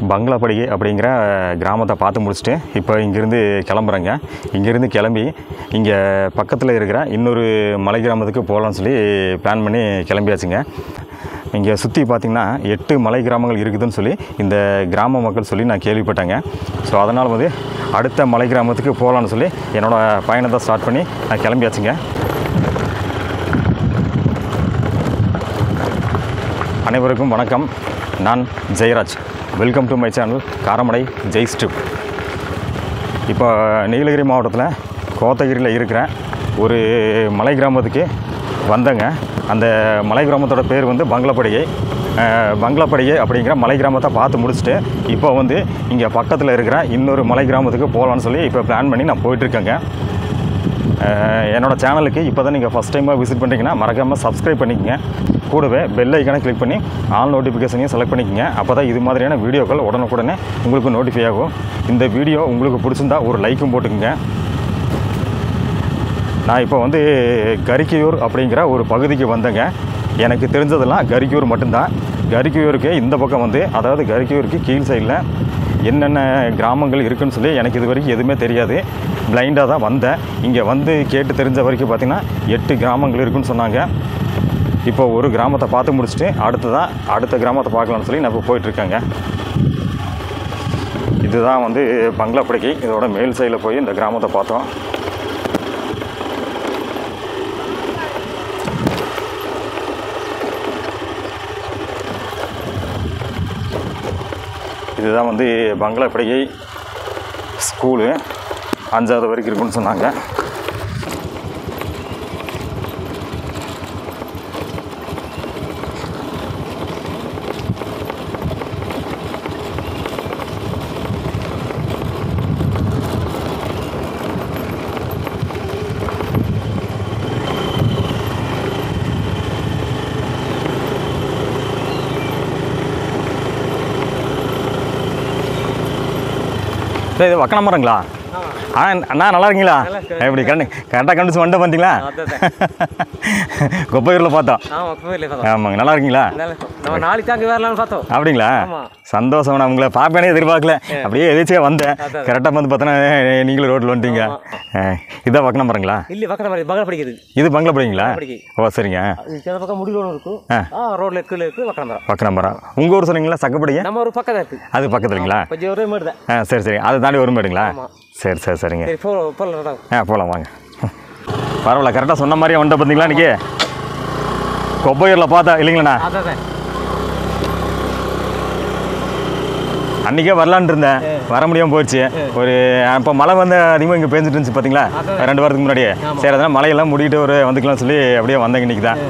பங்களாப்படிகை அப்படிங்கிற கிராமத்தை பார்த்து முடிச்சுட்டு இப்போ இங்கேருந்து கிளம்புறேங்க இங்கேருந்து கிளம்பி இங்கே பக்கத்தில் இருக்கிற இன்னொரு மலை கிராமத்துக்கு போகலான்னு சொல்லி பிளான் பண்ணி கிளம்பியாச்சுங்க இங்கே சுற்றி பார்த்திங்கன்னா எட்டு மலை கிராமங்கள் இருக்குதுன்னு சொல்லி இந்த கிராம மக்கள் சொல்லி நான் கேள்விப்பட்டேங்க ஸோ அதனால் வந்து அடுத்த மலை கிராமத்துக்கு போகலான்னு சொல்லி என்னோடய பயணத்தை ஸ்டார்ட் பண்ணி நான் கிளம்பியாச்சுங்க அனைவருக்கும் வணக்கம் நான் Jeyaraj welcome to my channel Karamadai ஜெய் ஸ்ட்ரிப் இப்போ நீலகிரி மாவட்டத்தில் கோத்தகிரியில் இருக்கிற ஒரு மலை கிராமத்துக்கு வந்தேங்க அந்த மலை கிராமத்தோட பேர் வந்து பங்களாப்படிகை அஹ், பங்களாப்படிகை அப்படிங்கிற மலை கிராமத்தை பார்த்து முடிச்சுட்டு இப்போ வந்து இங்கே பக்கத்தில் இருக்கிற இன்னொரு மலை கிராமத்துக்கு போகலான்னு சொல்லி இப்போ பிளான் பண்ணி நான் போயிட்டுருக்கேங்க அஹ் என்னோட சேனலுக்கு இப்போ தான் நீங்கள் ஃபஸ்ட் டைமாக விசிட் பண்ணுறீங்கன்னா மறக்காமல் சப்ஸ்கிரைப் பண்ணிக்கங்க கூடவே பெல் ஐக்கானை கிளிக் பண்ணி ஆல் நோட்டிஃபிகேஷனையும் செலக்ட் பண்ணிக்கங்க அப்போ தான் இது மாதிரியான வீடியோக்கள் உடனுக்குடனே உங்களுக்கு நோட்டிஃபை ஆகும் இந்த வீடியோ உங்களுக்கு பிடிச்சிருந்தா ஒரு லைக்கும் போட்டுக்குங்க நான் இப்போ வந்து கரிக்கையூர் அப்படிங்கிற ஒரு பகுதிக்கு வந்தேங்க எனக்கு தெரிஞ்சதெல்லாம் கரிக்கையூர் மட்டும்தான் கரிக்கையூருக்கு இந்த பக்கம் வந்து அதாவது கரிக்கையூருக்கு கீழ் சைடில் என்னென்ன கிராமங்கள் இருக்குன்னு சொல்லி எனக்கு இது வரைக்கும் எதுவுமே தெரியாது பிளைண்டாக தான் வந்தேன் இங்கே வந்து கேட்டு தெரிஞ்ச வரைக்கும் பார்த்திங்கன்னா எட்டு கிராமங்கள் இருக்குன்னு சொன்னாங்க இப்போ ஒரு கிராமத்தை பார்த்து முடிச்சுட்டு அடுத்ததான் அடுத்த கிராமத்தை பார்க்கலாம்னு சொல்லி நான் இப்போ போயிட்டுருக்கேங்க இதுதான் வந்து பங்களாப்படிக்கை இதோட மேல் சைடில் போய் இந்த கிராமத்தை பார்த்தோம் இதுதான் வந்து பங்களாப்படிகை ஸ்கூலு அஞ்சாவது வரைக்கும் இருக்குன்னு சொன்னாங்க சரி இது வக்கன மரங்களா ஆ அண்ணா நல்லா இருக்கீங்களா எப்படி கரெக்ட் கரெக்டாக கண்டுச்சு வந்துட்டு பார்த்தீங்களா கொப்பையூரில் பார்த்தோம் ஆமாம் கோயிலே பார்த்தோம் ஆமாங்க நல்லா இருக்கீங்களா நம்ம நாளைக்கு தாங்க வரலாம்னு பார்த்தோம் அப்படிங்களா ஆமா. சந்தோஷம் நான் உங்களை பார்ப்பேனே எதிர்பார்க்கல அப்படியே எதிர்ச்சியாக வந்தேன் கரெக்டாக வந்து பார்த்தோன்னா நீங்களும் ரோட்டில் வந்துட்டீங்க ஆ, இதான் வக்கன மரங்களா இல்லை பக்கத்தில் மாதிரி பகல் படிக்குது இது பங்களா படிங்களா படிக்கை. ஓ சரிங்க அது சில பக்கம் முடிவு ஒன்று இருக்கும் ஆ ரோட்ல கீழே இருக்கு பக்கம் மரம் வக்கன மரம் உங்கள் ஊர் சொன்னீங்களா சக்கப்படிங்க நம்ம ஒரு பக்கம் தான் இருக்கு அது பக்கத்துலங்களா கொஞ்சம் ஒரே மாதிரி தான் ஆ சரி சரி அதை தாண்டி வரும் போயிடுங்களா சரி சரி சரிங்க சரி போ போகலாம் ஆ போகலாம் வாங்க பரவாயில்ல கரெக்டாக சொன்ன மாதிரியே வந்துட்டு பார்த்தீங்களா இன்றைக்கி கொப்பையூரில் பார்த்தா இல்லைங்களாண்ணா அதான் தான் அன்றைக்கே வரலான்ட்டு இருந்தேன் வர முடியாமல் போயிடுச்சு ஒரு இப்போ மழை வந்து அதிகமாக இங்கே பேஞ்சிட்டு இருந்துச்சு பார்த்தீங்களா ரெண்டு வாரத்துக்கு முன்னாடியே சரி அதனால் மழையெல்லாம் முடிக்கிட்டு ஒரு வந்துக்கலாம் சொல்லி அப்படியே வந்தேங்க இன்றைக்கி தான்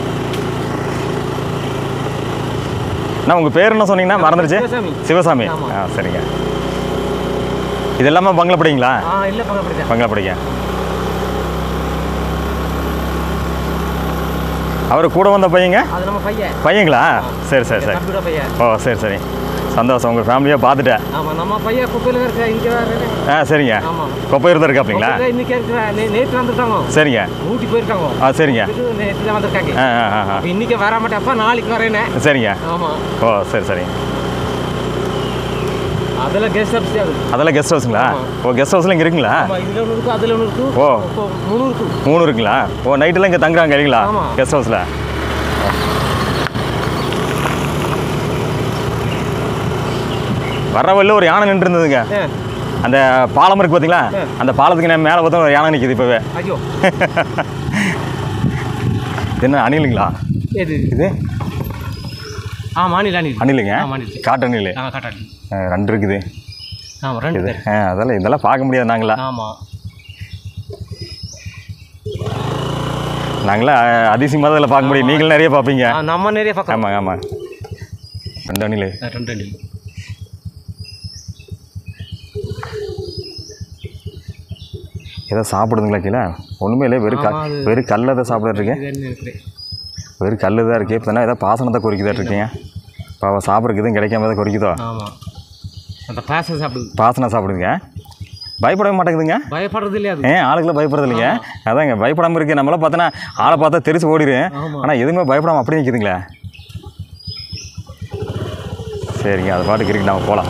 அண்ணா உங்கள் பேர் என்ன சொன்னீங்கன்னா மறந்துடுச்சு சிவசாமி. சிவசாமி ஆ சரிங்க இது எல்லாமே பங்களாப்படிங்களா ஆ இல்லை பக்கம் படிதான் பங்களாப்படிங்க அவர் கூட வந்த பையங்க அது நம்ம பையன் பையங்களா சரி சரி சரி கம்ப்யூட்டர் பையன் ஓ சரி சரி சந்தோஷம் உங்கள் ஃபேமிலியாக பார்த்துட்டேன் ஆமாம் நம்ம பையன் குப்பையில் இருக்க இங்கே வேறு ஆ சரிங்க ஆமாம் கொப்பையூர் தான் இருக்காப்பிங்களா இன்னைக்கு இருக்கிற நே- நேற்று வந்துட்டாங்க சரிங்க ஊட்டி போயிருக்காங்க ஆ சரிங்க இது நேற்று தான் வந்திருக்காங்க ஆ ஆ ஆ, ஆ அப்ப இன்னைக்கு வர மாட்டேன்ப்பா நாளைக்கு வரேனே சரிங்க ஆமாம் ஓ சரி சரிங்க அதெல்லாம் கெஸ்ட் ஹவுஸ் அது அதெல்லாம் கெஸ்ட் ஹவுஸுங்களா ஓ கெஸ்ட் ஹவுஸில் இங்கே இருக்குங்களா ஆமாம் இதில் ஒன்று இருக்குது அதில் ஒன்று இருக்குது ஓ இப்போ மூணு இருக்குது மூணு இருக்குங்களா ஓ நைட்டெல்லாம் இங்கே தங்குறாங்க இல்லைங்களா ஆமா. கெஸ்ட் ஹவுஸில் வர வழியில் ஒரு யானை நின்று இருந்ததுங்க ஆ அந்த பாலம் இருக்கு பார்த்தீங்களா அந்த பாலத்துக்கு நான் மேலே பார்த்தா ஒரு யானை நிற்கிது இப்போவே ஐயோ இது என்ன அணிலுங்களா எது இது ஆ மாநில அணில் அணிலுங்க ஆ, அணில். காட்டு அணில் ஆ காட்டாடி ஆ, ரெண்டு இருக்குது ஆமாம் ரெண்டு இது பேர் ஆ அதெல்லாம் இதெல்லாம் பார்க்க முடியாது நாங்களா ஆமாம் நாங்களாம் அதிசயமாக தான் இதில் பார்க்க முடியும் நீங்களும் நிறைய பார்ப்பீங்க ஆ, நம்ம நிறைய பக்கம் ஆமாங்க ஆமாம் ரெண்டு அணில் ஆ, ரெண்டு அணில் ஏதோ சாப்பிடுதுங்களா கீழே ஒன்றுமே இல்லை வெறும் க ஆமா, அது- வெறும் கல்லை தான் சாப்பிட்டு இருக்கேன் இது என்ன இருக்குது வெறும் கல் தான் இருக்குது இப்போ ஏதோ பாசனத்தை குறிக்குதா இருக்கீங்க இப்போ அவள் சாப்பிட்றதுக்கு எதுவும் கிடைக்காம தான் குறிக்குதோ ஆமாம் அந்த பாச சாப்பிடுது பாசனம் சாப்பிடுங்க பயப்படவே மாட்டேங்குதுங்க பயப்படுறது இல்லையா அது ஏன் ஆளுக்குலாம் பயப்படுறது இல்லைங்க அதாங்க பயப்படாமல் இருக்கு நம்மளாம் பார்த்தோன்னா ஆளை பார்த்தா தெரிச்சு ஓடிடும் ஆமா. ஆனால் எதுவுமே பயப்படாமல் அப்படியே நிற்குதுங்களே சரிங்க அது பாட்டுக்கு இருக்கு நம்ம போகலாம்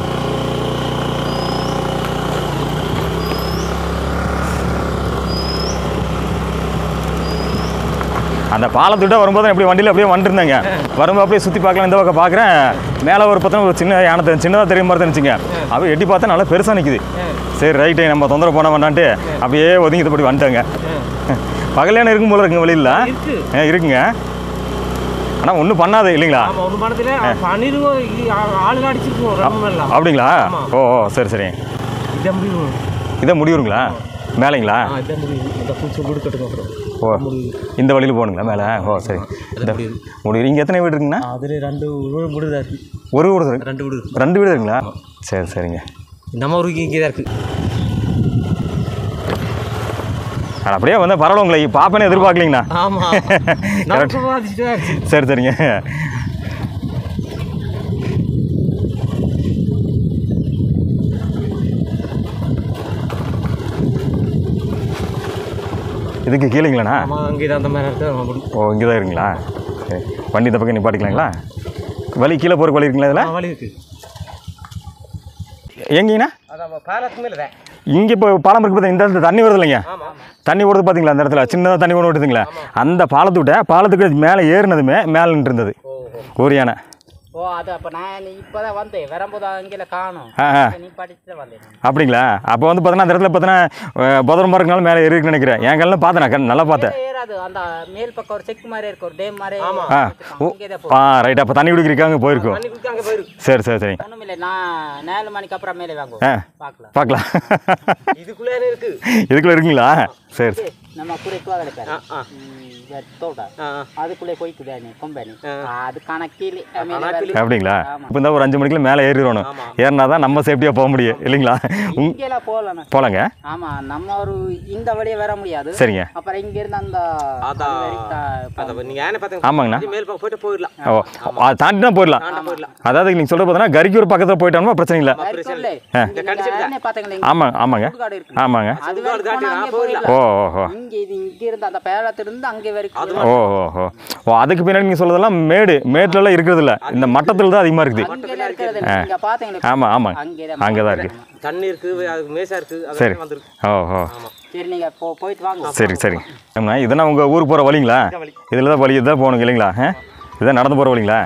அந்த பாலத்துக்கிட்ட வரும்போது எப்படி வண்டியில் அப்படியே வந்துருந்தேங்க வரும்போது அப்படியே சுற்றி பார்க்கலாம் இந்த பக்கம் பார்க்குறேன் மேலே ஒரு பக்கம் ஒரு சின்ன யானை தெரி- சின்னதாக தெரியும் மாதிரி தெரிஞ்சுங்க அப்படியே எட்டி பார்த்தா நல்லா பெருசாக நிற்குது சரி ரைட்டு நம்ம தொந்தரவு பண்ண வேண்டான்ட்டு அப்படியே ஒதுங்கி இப்படி வந்துட்டேங்க பகலையான இருக்கும் போல இருக்குங்க வெளியில் இருக்கு ஆ இருக்குங்க ஆனால் ஒன்றும் பண்ணாது இல்லைங்களா ஆமா ஒரு படத்துல பண்ணிருவோம் ஆளுங்க அடிச்சிருக்கோம் ரொம்ப எல்லாம் அப்படிங்களா ஓ ஓ சரி சரி இதை முடிவு இதை முடிவுங்களா மேலேங்களா ஆ இதை முடிவு இந்த பூச்சி வீடு கட்டுங்க அப்புறம் ஓ இந்த வழியில் போகணுங்களா மேலே ஓ சரி இந்த முடிவு இங்கே எத்தனை வீடு இருக்குங்கண்ணா அதுல ரெண்டு வீடு முடிவுதா இருக்கு ஒரு வீடு இருக்கு ரெண்டு வீடு ரெண்டு வீடு இருக்குங்களா சரி சரிங்க நம்ம ஊருக்கு இங்கே தான் இருக்கு அட, அப்படியே வந்து பரவாயில்ல உங்களை பாப்பேன்னு எதிர்பார்க்கலீங்கண்ணா ஆமா நமக்கு பாதிச்சுட்டு தான் இருக்கு சரி சரிங்க இதுக்கு கீழேங்களாண்ணா ஆமா அங்கே தான் அந்த மாதிரி இருக்கு நம்ம வீடு. ஓ இங்கே தான் இருக்குங்களா சரி வண்டி இந்த பக்கம் நிப்பாட்டிக்கலாங்களா வழி கீழே போகிற வழி இருக்குங்களா இதில் ஆ, வழி இருக்கு எங்கேங்கண்ணா அதான் பாலத்துக்கு மேலே தான் இங்கே இப்போ பாலம் இருக்கு பார்த்தீங்க இந்த இடத்துல தண்ணி வருது இல்லைங்க ஆமா தண்ணி ஓடுது பார்த்தீங்களா அந்த இடத்துல சின்னதாக தண்ணி ஒன்று ஓடுதுங்களா அந்த பாலத்துக்கிட்ட பாலத்துக்கு மேலே ஏறினதுமே மேலே நின்று இருந்தது ஒரு யானை ஓ அது அப்போ நான் இப்போதான் வந்தேன் வரும்போது அங்கே காணும் ஆ ஆ நீ படிச்சுட்டு வந்தேன் அப்படிங்களா அப்போ வந்து பார்த்தீங்கன்னா அந்த இடத்துல பார்த்தீங்கன்னா புதரமாக இருக்கனால மேலே ஏறி இருக்குன்னு நினைக்கிறேன் என் கண்ணில் பார்த்தேன் நான் கண் நல்லா பார்த்தேன் ஏறாது அந்த மேல் பக்கம் ஒரு செக் மாதிரி இருக்கு ஒரு டேம் மாதிரி ஆ ஓ அங்கேதான் ஆ ரைட் அப்போ தண்ணி குடிக்கிறக்காங்க போயிருக்கோம் தண்ணி குடிக்க அங்கே போயிருக்கு சரி சரி சரி ஒன்றும் இல்லை நான் நாலு மணிக்கு அப்புறம் மேலே வாங்க ஆ பார்க்கலாம் பார்க்கலாம் இதுக்குள்ளே இருக்கு இதுக்குள்ளே இருக்குங்களா சரி சரி நம்ம கூட தோதலை பேர் ஆ ஆ தோட்ட ஆ அதுக்குள்ளே போய்க்குதே நீ கொம்பேனி ஆ. அது கணக்கில் அப்படிங்களா இப்போ இந்த ஒரு அஞ்சு மணிக்குள்ள மேலே ஏறிடணும் ஆமா. ஏறினா தான் நம்ம சேஃப்டியாக போக முடியும் இல்லைங்களா உங் இங்கெல்லாம் போகலாம் போகலாங்க ஆமா நம்ம ஒரு இந்த வழியே வர முடியாது சரிங்க அப்புறம் இங்க இருந்து அந்த அதான். அது வரைக்கும் தா- அதை நீங்கள் ஏன்னு பார்த்தீங்க ஆமாங்கண்ணா மேல் பக்கம் போயிட்டு போயிடலாம் ஓ அதை தாண்டி தான் போயிடலாம் தாண்ட போயிடலாம் அதாவது நீங்கள் சொல்கிற பார்த்தீங்கன்னா கரிக்கூர் பக்கத்தில் போயிட்டோம்னா பிரச்சனை இல்லை வரைக்கும் இல்லை. இங்க கடிச்சிட்டு நீங்க பாத்தீங்களா இங்க ஆமாங்க ஆமாங்க சுடுகாடு இருக்கு ஆமாங்க அது சுடுகாடு வரைக்கும் தாண்டி போனா நான் அங்கே போயிடலாம். போயிடலாம் ஓ ஓ ஓ இங்க இது இங்க இருந்து அந்த பேரத்துல இருந்து அங்கே வரைக்கும் ஓ ஓ ஓ ஓ அதுக்கு பின்னாடி நீங்கள் சொல்றதெல்லாம் மேடு மேட்லலாம் இருக்கிறது இல்ல இந்த மட்டத்தில் தான் அதிகமாக இருக்குது அங்கெல்லாம் இருக்கிறது இல்லை. நீங்க பாத்தீங்களா ஆமாம் ஆமாங்க அங்கே அங்கே தான் இருக்குது தண்ணி இருக்கு அதுக்கு மேசா இருக்கு சரி அதெல்லாம் வந்துருக்கு ஓ ஓ சரி நீங்க போ போயிட்டு வாங்க சரி சரி ஆமாம் இதெல்லாம் உங்கள் ஊருக்கு போகிற வழிங்களா இதில் தான் வழி இதுதான் போகணுங்க இல்லைங்களா ஆ இதான் நடந்து போகிற வழிங்களா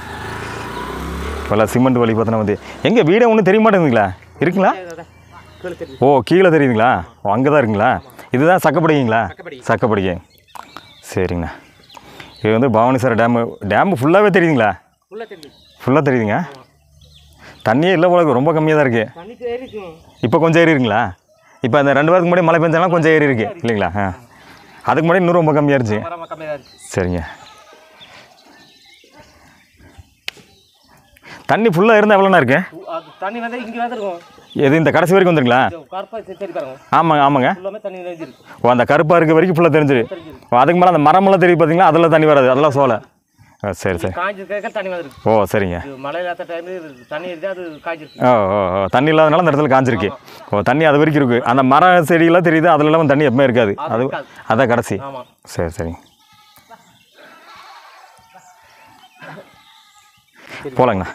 இப்போல்லாம் சிமெண்ட் வழி பார்த்தோன்னா வந்து எங்கே வீடே ஒன்றும் தெரிய மாட்டேங்குதுங்களா இருக்குங்களா கீழே தெரியும் ஓ கீழே தெரியுதுங்களா ஓ அங்கே தான் இருக்குங்களா இதுதான் சக்கப்படிங்களா சக்கப்படிகை. சக்கப்படிகை சரிங்கண்ணா இது வந்து பவானிசார் டேமு டேமு ஃபுல்லாகவே தெரியுதுங்களா உள்ள தெரியும் ஃபுல்லாக தெரியுதுங்க தண்ணியே இல்லை போல இருக்கு, ரொம்ப கம்மியாக தான் இருக்குது தண்ணி தேறி இருக்கும் இப்போ கொஞ்சம் ஏறி இருக்குங்களா இப்போ அந்த ரெண்டு வாரத்துக்கு முன்னாடி மழை பெஞ்சாலும் கொஞ்சம் ஏறி இருக்கு இல்லைங்களா ஆ அதுக்கு முன்னாடி இன்னும் ரொம்ப கம்மியாக இருந்துச்சு மரம் கம்மியாக தான் இருக்கு சரிங்க தண்ணி ஃபுல்லாக இருந்தால் எவ்வளோண்ணா இருக்கு அது தண்ணி வந்து இங்கே வந்துருக்கும் எது இந்த கடைசி வரைக்கும் வந்துருங்களா கருப்பா சரி பாருங்க ஆமாங்க ஆமாங்க ஃபுல்லாமே தண்ணி நிறைஞ்சிருக்கு ஓ அந்த கருப்பாக இருக்க வரைக்கும் ஃபுல்லாக தெரிஞ்சிரு ஓ அதுக்கு மேலே அந்த மரமெல்லாம் தெரியுது பார்த்தீங்களா அதில் தண்ணி வராது அதெல்லாம் சோலை ஆ சரி சரி காய்ஞ்சிருக்க தண்ணி வந்துருக்கு ஓ சரிங்க இது மழை இல்லாத டைம் தண்ணி இருந்தால் அது காய்ஞ்சிருக்கு ஓ ஓ ஓ தண்ணி இல்லாதனால அந்த இடத்துல காஞ்சிருக்கு ஓ தண்ணி அது வரைக்கும் இருக்குது அந்த மர செடியெல்லாம் தெரியுது அதுலலாம் தண்ணி எப்பவுமே இருக்காது அது இருக்காது. அதான் கடைசி ஆமாம் சரி சரி போலாங்கண்ணா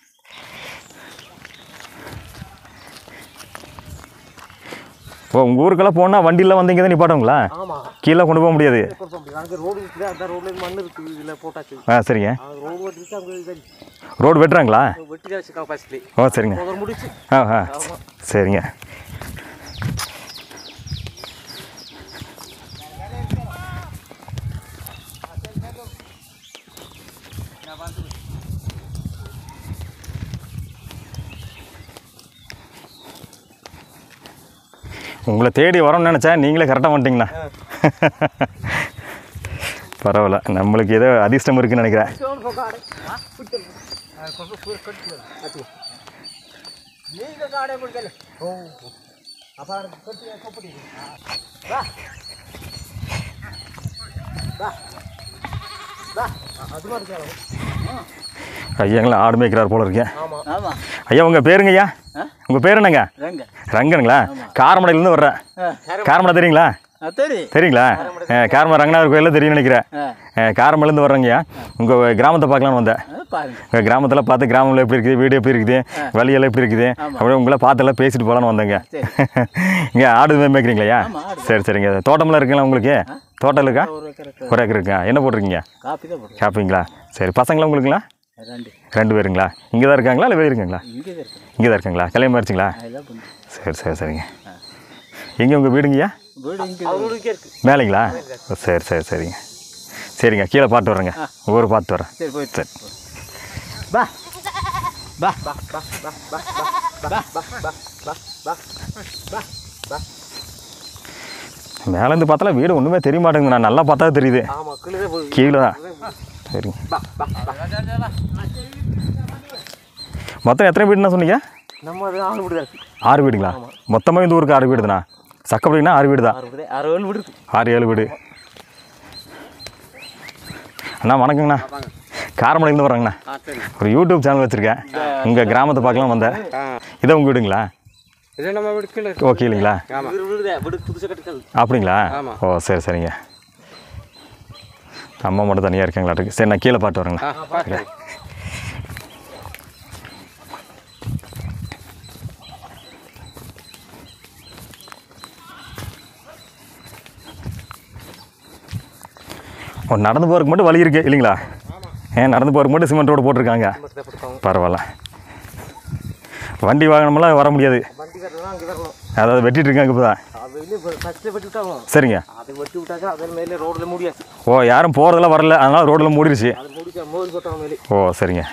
ஓ உங்கள் ஊருக்கெல்லாம் போனால் வண்டியில் வந்து இங்கே தான் நிப்பாட்டுங்களா ஆமாம் கீழே கொண்டு போக முடியாது அங்கே ரோடு இருக்குது அந்த ரோட்ல மண் இருக்குது இதில் போட்டாச்சு ஆ சரிங்க அங்கே ரோடு வெட்டிட்டு அங்கே இது ரோடு வெட்டுறாங்களா வெட்டி தான் வச்சுருக்காங்க ஃபஸ்ட்லி ஓ சரிங்க முதல் முடிச்சு ஆ ஆ சரிங்க உங்களை தேடி வரோம்னு நினச்சேன் நீங்களே கரெக்டாக வந்துட்டீங்கண்ணா பரவாயில்ல நம்மளுக்கு ஏதோ அதிர்ஷ்டம் இருக்குன்னு நினைக்கிறேன் நீங்கள் காடை முடிக்கல ஓ அப்போ கொட்டி கொப்படி வா வா வா அது மாதிரி இருக்காங்க ஐயாங்களா ஆடு மேய்க்கிறார் போல இருக்கேன் ஆமாம் ஆமா ஐயா உங்கள் பேருங்க ஐயா உங்கள் பேர் என்னங்க ரெங்க ரங்கனுங்களா காரமடையிலேருந்து வர்றேன் காரமடை தெரியுங்களா சரி தெரியுங்களா காரம ரங்கநாதர் கோயிலில் தெரியும் நினைக்கிறேன் காரமலேருந்து வர்றேங்கய்யா உங்கள் கிராமத்தை பார்க்கலான்னு வந்தேன் பாருங்க உங்கள் கிராமத்தில் பார்த்து கிராமத்தில் எப்படி இருக்குது வீடு எப்படி இருக்குது வழியெல்லாம் எப்படி இருக்குது அப்படியே உங்களை பார்த்தெல்லாம் பேசிட்டு போகலான்னு வந்தேங்க இங்கே ஆடு மே- மேய்க்கிறீங்களா சரி சரிங்க தோட்டமெல்லாம் இருக்குங்களா உங்களுக்கு தோட்டம் இருக்கா ஒரு ஏக்கருக்கு ஒரு ஏக்கர் இருக்கா என்ன போட்டிருக்கீங்க காப்பி தான் போடுறோம் ஷாப்பிங்களா சரி பசங்களாம் உங்களுக்குங்களா ரெண்டு ரெண்டு பேருங்களா இங்கே தான் இருக்காங்களா இல்லை வெளியே இருக்காங்களா இங்கே தான் இருக்கு இங்கே தான் இருக்காங்களா கல்யாணம் ஆயிடுச்சுங்களா அதெல்லாம் பண்ணு சரி சரி சரிங்க எங்கே உங்கள் வீடுங்கய்யா வீடு இங்கே அவங்களுக்கு இருக்கு மேலேங்களா சரி சரி சரிங்க சரிங்க கீழே பார்த்து வர்றேங்க ஊர் பார்த்து வரேன் சரி போயிட்டு சரி பா பா பா பா பா பா பா பா பா பா பா பா பா மேலேருந்து பார்த்தாலும் வீடு ஒன்றுமே தெரிய மாட்டேங்குது நான் நல்லா பார்த்தா தெரியுது ஆமாம் கீழே போய் கீழே தான் சரிங்க பா பா பா மொத்தம் எத்தனை வீடுண்ணா சொன்னீங்க நம்ம அது ஆறு வீடு தான் இருக்கு ஆறு வீடுங்களா மொத்தமாக இந்த ஊருக்கு ஆறு வீடுதாண்ணா சக்கப்படினா ஆறு வீடு தான் ஆறு வீடு ஆறு ஏழு வீடு இருக்கு ஆறு ஏழு வீடு அண்ணா வணக்கங்கண்ணா காரமடையிலேருந்து வர்றேங்கண்ணா ஆ சரி ஒரு யூடியூப் சேனல் வச்சுருக்கேன் உங்கள் கிராமத்தை பார்க்கலாம் வந்தேன் இதை உங்கள் வீடுங்களா இது நம்ம வீடு கீழே ஓகே இல்லைங்களா வீடு வீடு தான் வீடு புதுசாக கட்டுக்கள் அப்படிங்களா ஆமா. ஓ சரி சரிங்க அம்மா மட்டும் தனியாக இருக்காங்களா இருக்கு சரி நான் கீழே பாட்டு வரேங்கண்ணா ஆ பார்த்து ஓ நடந்து போகிறதுக்கு மட்டும் வழி இருக்குது இல்லைங்களா ஏன் நடந்து போகிறதுக்கு மட்டும் சிமெண்ட் ரோடு போட்டிருக்காங்க மட்டும் போட்டுக்கோங்க பரவாயில்ல வண்டி வாகனமெல்லாம் வர முடியாது வண்டி வரலாம் அங்கே வரலாம் அதாவது வெட்டிட்டு இருக்காங்க இப்போ தான் அது வெளியே ஃபஸ்ட்டில் வெட்டி விட்டாங்க சரிங்க அது வெட்டி விட்டாக்க அதன் மேலே ரோட்டில் முடியாது ஓ யாரும் போகிறதெல்லாம் வரல அதனால் ரோடில் மூடிருச்சு அது முடிக்க மோதி போட்டாங்க மேலே ஓ சரிங்க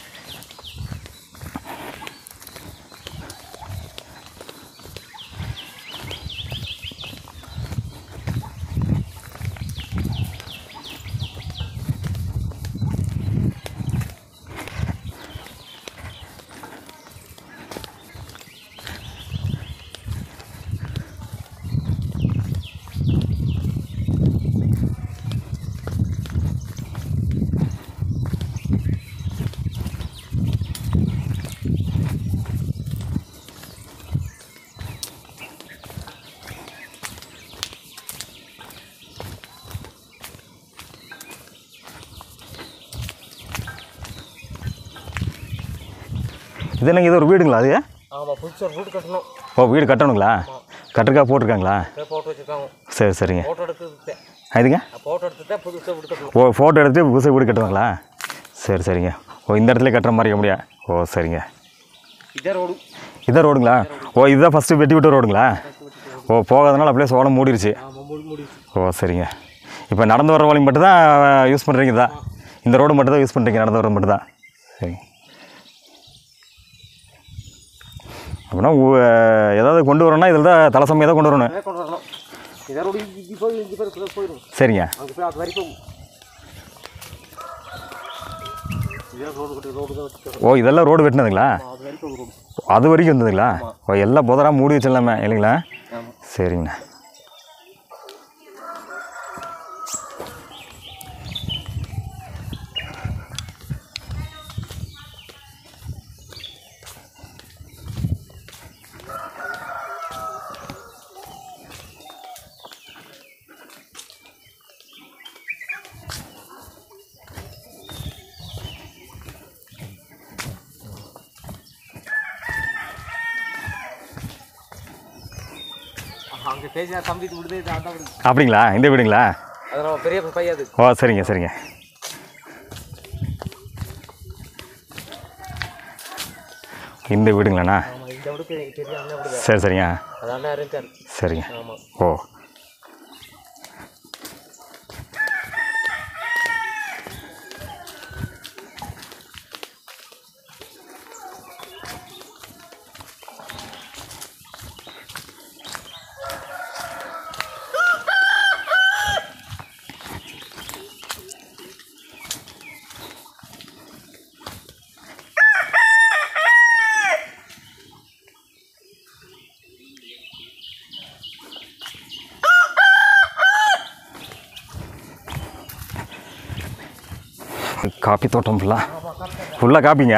இது என்னங்க இது ஒரு வீடுங்களா அது ஆமாம் புதுசாக வீடு கட்டணும் ஓ வீடு கட்டணுங்களா கட்டுறக்கா போட்டிருக்காங்களா இதை போட்டோ வச்சுருக்காங்க சரி சரிங்க ஃபோட்டோ எடுத்துட்டேன் இதுங்க ஃபோட்டோ எடுத்துட்டேன் புதுசாக வீடு கட்டணும் ஓ ஃபோட்டோ எடுத்து புதுசாக வீடு கட்டுவாங்களா சரி சரிங்க ஓ இந்த இடத்துல கட்டுற மாதிரி முடியா ஓ சரிங்க இதே ரோடு இதான் ரோடுங்களா ஓ இதுதான் ஃபஸ்ட்டு வெட்டி விட்ட ரோடுங்களா ஓ போகாதனால அப்படியே சோளம் மூடிருச்சு ஆமாம் மூடி மூடி ஓ சரிங்க இப்போ நடந்து வர வழி மட்டும் தான் யூஸ் பண்ணுறீங்க தான் இந்த ரோடு மட்டும் தான் யூஸ் பண்ணுறீங்க நடந்து வர மட்டும் தான் சரிங்க அப்படின்னா உ- ஏதாவது கொண்டு வரணும்னா இதில் தான் தலை சமையல் தான் கொண்டு வரணும் அதே கொண்டு வரணும் இதே ரோடு இங்கே போய் இங்கே போய் போயிடும் சரிங்க அங்கே போய் அது வரைக்கும் இதே ரோடு கட்டி ரோடு தான் வச்சுருக்கோம் ஓ இதெல்லாம் ரோடு வெட்டினதுங்களா அது வரைக்கும் ரோடு அது வரைக்கும் இருந்ததுங்களா ஓ எல்லாம் புதராக மூடி வச்சிடலாமே இல்லைங்களா ஆமாம் சரிங்கண்ணா அங்கே பேசினா தம்பி விடுது இது அதான் விடுது அப்படிங்களா இந்த வீடுங்களா அது நம்ம பெரிய பையன் அது ஓ சரிங்க சரிங்க இந்த வீடுங்களாண்ணா ஆமாம் இந்த விடுக்கு பெரிய அண்ணன் விடுது சரி சரிங்க அது அண்ணன் இருக்காரு சரிங்க ஆமாம் ஓ காப்பி தோட்டம் ஃபுல்லாக ஃபுல்லாக காப்பிங்க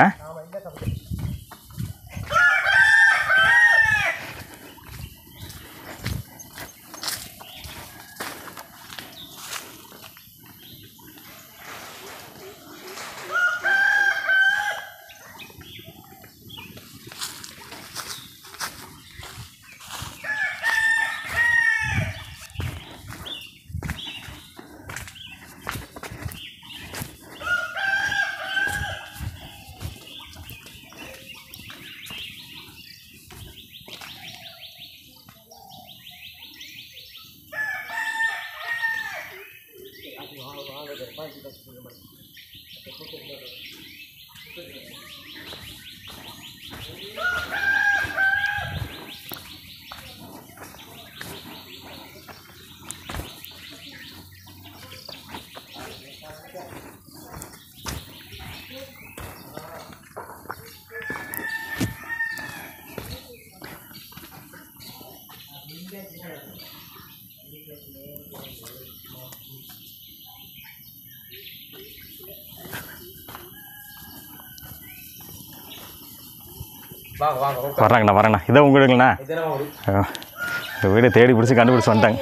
வாங்க வாங்க உட்காரு. வர்றாங்கண்ணா வரேண்ணா இதை உங்கள் வீடுங்கண்ணா இதெல்லாம் ஒரு இந்த வீடு தேடி பிடிச்சி கண்டுபிடிச்சி வந்துட்டாங்க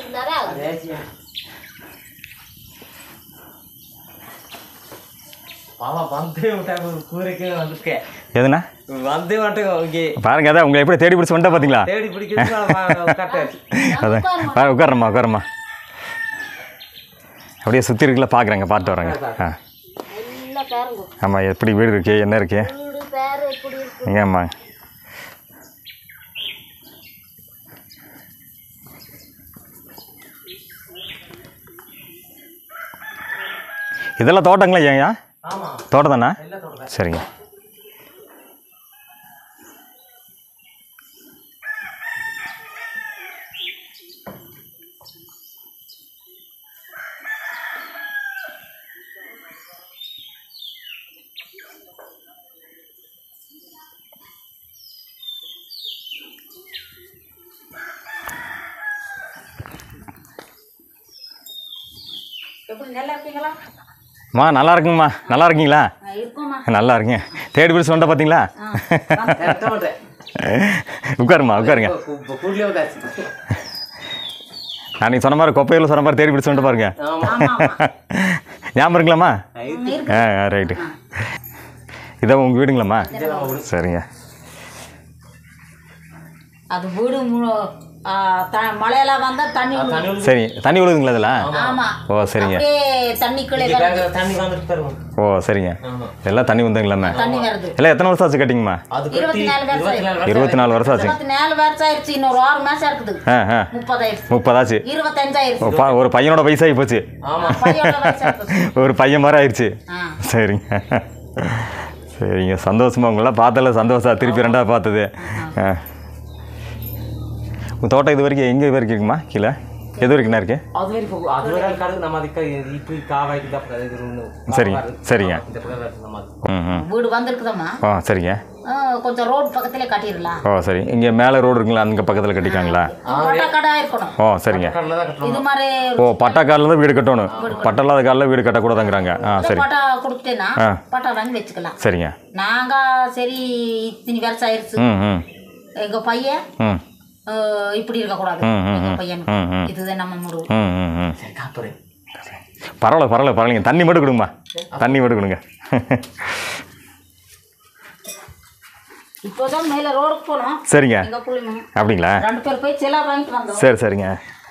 பாவா வந்தே விட்டாங்க கூரைக்கே வந்துருக்கேன் எதுண்ணா வந்தே மாட்டேங்க இங்கே பாருங்க அதான் உங்களை எப்படி தேடி பிடிச்சி வந்துட்டா பார்த்தீங்களா தேடி பிடிக்கிறது கரெக்டாச்சு அதான் பாரு உட்காரம்மா உட்காரம்மா அப்படியே சுற்றி இருக்குல்ல பார்க்குறேங்க பார்த்து வரேங்க ஆ எல்லாம் பாருங்க ஆமாம் எப்படி வீடு இருக்கு என்ன இருக்கு வீடு பேர் எப்படி இருக்கு ஏம்மா இதெல்லாம் தோட்டங்களா ஏங்க ஆமா தோட்டம் தானே எல்லாம் சொல்றேன் சரிங்க எப்படி நல்லா இருக்கீங்களா அம்மா நல்லா இருக்குங்கம்மா நல்லா இருக்கீங்களா ஆ, இருக்கோம்மா நல்லா இருக்கீங்க தேடி பிடிச்சி வந்துட்ட பார்த்தீங்களா கரெக்டாக மாட்டேன் உட்காருமா உட்காருங்க இப்போ கூடலே வந்தாச்சு நான் நீ சொன்ன மாதிரி கொப்பையில் சொன்ன மாதிரி தேடி பிடிச்சி வந்துட்டு பாருங்க ஆமா ஆமா ஆமா ஞாபகம் இருக்கலாமா ம், இருக்கு ஆ ரைட்டு இதான் உங்கள் வீடுங்களாம்மா சரிங்க அது வீடு மு- ஆ, த- மழையெல்லாம் வந்தா தண்ணி விழுகும். சரி தண்ணி விழுதுங்களா அதில் ஆமா ஓ சரிங்க அப்படியே தண்ணி கீழே இங்கே வருது பேங்க்ல தண்ணி வந்துட்டு தருவோம் ஓ சரிங்க ஆமா எல்லாம் தண்ணி வந்ததுங்களாம்மா தண்ணி வருது எல்லாம் எத்தனை வருஷம் ஆச்சு கட்டிங்கம்மா அது இருபத்தி கட்டி நாலு வருஷம் இருபத்தி நாலு வருஷம் இருபத்தி நாலு வருஷம் ஆச்சு இருபத்தி நாலு வருஷம் ஆயிடுச்சு இன்னொரு ஆறு மாசம் இருக்குது ஆ ஆ முப்பதாயிடுச்சு முப்பதாச்சு இருபத்தஞ்சாயிருச்சு ஓ, பா ஒரு பையனோட வயசாகி போச்சு ஆமா பையோட வயசு இருக்குது. ஒரு பையன் மாதிரி ஆயிடுச்சு ஆ சரிங்க சரிங்க சந்தோஷமா உங்களாம் பார்த்தல சந்தோஷம் திருப்பி ரெண்டாவது பார்த்தது ஆ உங்கள் தோட்டம் இது வரைக்கும் எங்கே வரைக்கும் இருக்குமா கீழே எது வரைக்கும் இருக்கு அது வரை இப்போ அது வரை கடை நம்ம அதுக்கு இப்போ காவாய்க்கு தான் பக்கத்துல இது ஒன்று சரிங்க, சரிங்க. இந்த பக்கம் நம்ம அது ம் ம் வீடு வந்திருக்குதம்மா ஓ சரிங்க ஆ, கொஞ்சம் ரோடு பக்கத்திலே கட்டிடலாம் ஓ சரி இங்கே மேலே ரோடு இருக்குங்களா அங்கே பக்கத்தில் கட்டிக்காங்களா பட்டா கடை இருக்கணும் ஓ சரிங்க கடலில் தான் கட்டணும் இது மாதிரி ஓ பட்டா காலில் தான் வீடு கட்டணும் பட்டா இல்லாத காலில் வீடு கட்டக்கூடாதுங்கிறாங்க ஆ சரி பட்டா கொடுத்துட்டேன்னா ஆ. பட்டா வாங்கி வச்சுக்கலாம் சரிங்க நாங்க சரி இத்தனி வருஷம் ஆயிருச்சு ம் ம் எங்க பையன் ம் அஹ், இப்படி இருக்கக்கூடாது ம், ம், எங்க ம். பையன் ம், ம். இதுதான் நம்ம முடிவு ம் ம் ம் சரி காப்புறேன் பரவாயில்ல பரவாயில்ல பரவாயில்லைங்க தண்ணி மட்டும் கொடுங்கம்மா தண்ணி மட்டும் கொடுங்க இப்போதான் மேல ரோடுக்கு போனோம் சரிங்க எங்க பிள்ளைங்க அப்படிங்களா ரெண்டு பேர் போய் சிலா வாங்கிட்டு வந்தோம் சரி சரிங்க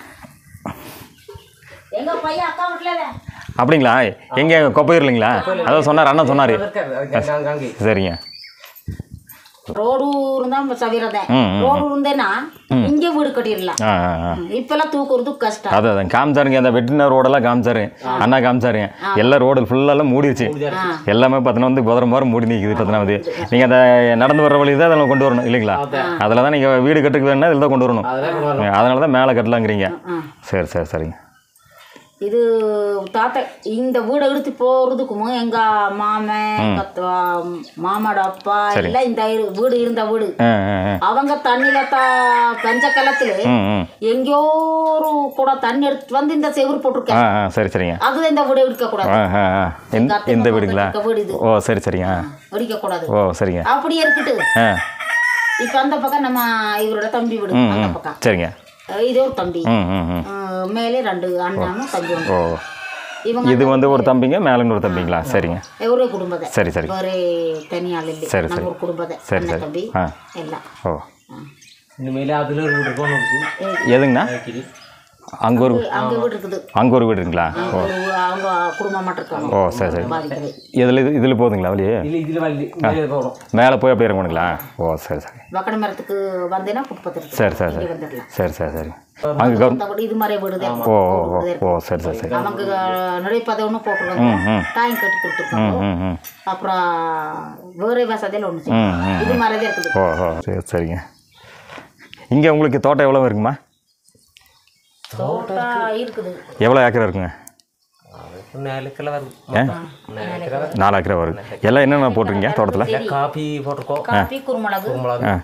எங்க பையன் அக்கா வீட்டுல அப்படிங்களா எங்கே கொப்பையூர் இல்லைங்களா அதான் சொன்னார் அண்ணன் சொன்னார் இருக்காது அங்கே அங்கே அங்கே சரிங்க ரோடு இருந்தா சவிரதேன் ம், ம், ரோடு இருந்தேன்னா இங்கே வீடு கட்டிடலாம் ஆ ஆ ஆ இப்பெல்லாம் தூக்குறது கஷ்டம் அதான் அதான் காமிச்சாருங்க அந்த வெட்டின ரோடெல்லாம் காமிச்சாரு அண்ணா காமிச்சாருங்க எல்லா ரோடு ஃபுல்லாலாம் மூடிடுச்சு எல்லாமே பார்த்தீங்கன்னா வந்து புதர மாதிரி மூடி நிற்குது பார்த்தீங்கன்னா வந்து நீங்கள் அந்த நடந்து வர வழி தான் அதில் கொண்டு வரணும் இல்லைங்களா அதில் தான் நீங்கள் வீடு கட்டுக்கு வேணும்னா இதில் தான் கொண்டு வரணும் அதெல்லாம் கொண்டு வரணும். அதனால தான் மேலே கட்டலாங்கிறீங்க ஆ. சரி சரி சரிங்க இது தாத்தா இந்த வீடை எடுத்து போறதுக்கும் எங்க மாமன் எங்க த- மாமாட அப்பா எல்லாம் இந்த இரு- வீடு இருந்த வீடு ஆ ஆ ஆ அவங்க தண்ணியில தா பஞ்ச காலத்துல ம் ம் எங்கேயோ ஒரு கூட தண்ணி எடுத்து வந்து இந்த செவுரு ஆ போட்டிருக்கேன் ஆ சரி சரிங்க அது இந்த வீடு எடுக்க கூடாது ஆ ஆ ஆ இந்த இந்த வீடுங்களா இருக்க வீடு இது ஓ சரி சரிங்க ஆ. வெடிக்க கூடாது ஓ சரிங்க அப்படியே இருக்கட்டு ஆ இப்ப அந்த பக்கம் நம்ம இவரோட தம்பி வீடு ம் அந்த ம் பக்கம் சரிங்க அஹ் இதே ஒரு தம்பி ம் ம் ம் அஹ் மேலே ரெண்டு அண்ணனும் தம்பி ஓ இவங்க இது வந்து ஒரு தம்பிங்க மேலே ஒரு தம்பிங்களா சரிங்க ஒரே குடும்பத்தை சரி சரி ஒரே தனியாள் இல்லை சரி, நம்ம சரி. ஒரு குடும்பத்தை சரி, அண்ணன் சரி. தம்பி ஆ எல்லாம் ஓ இனிமேல் அதில் ஒரு வீடு போகணும் இருக்கு எதுங்கண்ணா வைக்கிது. அங்கே ஒரு அங்க வீடு இருக்குது அங்கே ஒரு வீடு இருக்குங்களா ஓ ஒரு அவங்க குடும்பம் மட்டும் இருக்காங்க ஓ சரி சரி பாதிக்குது இதில் இது இதில் போகுதுங்களா வழியே இல்லை இதில் வள்ளி மேலே போகணும் மேலே போய் அப்படியே இறங்கணுங்களா ஓ சரி சரி வக்கட மரத்துக்கு வந்தேன்னா புட்பத்து இருக்கு சரி சரி இங்கே சரி வந்துடலாம் சரி சரி சரி அங்கே கவர் அந்த வீடு இது மாதிரி வீடு தான் ஓ ஓ ஓ ஓ சரி சரி சரி அவங்க நடைப்பதை ஒன்று போட்டுருவாங்க ம் ம் டாயம் கட்டி கொடுத்துருக்காங்க ம் ம் அப்புறம் வேறு வசதியில் ஒன்று ம் ம் இது மாதிரி தான் இருக்குது ஓ ஓ சரி சரிங்க இங்கே உங்களுக்கு தோட்டம் எவ்வளோ இருக்குமா தோட்டம் இருக்குது எவ்வளோ ஏக்கர் இருக்குங்க நாலு கிலோ வரும் ஏ நாலு கிலோ நாலு ஏக்கர் வருது எல்லாம் என்னென்ன போட்டிருக்கீங்க தோட்டத்தில் காப்பி போட்டிருக்கோம் காப்பி குருமிளகு மிளகு ஆ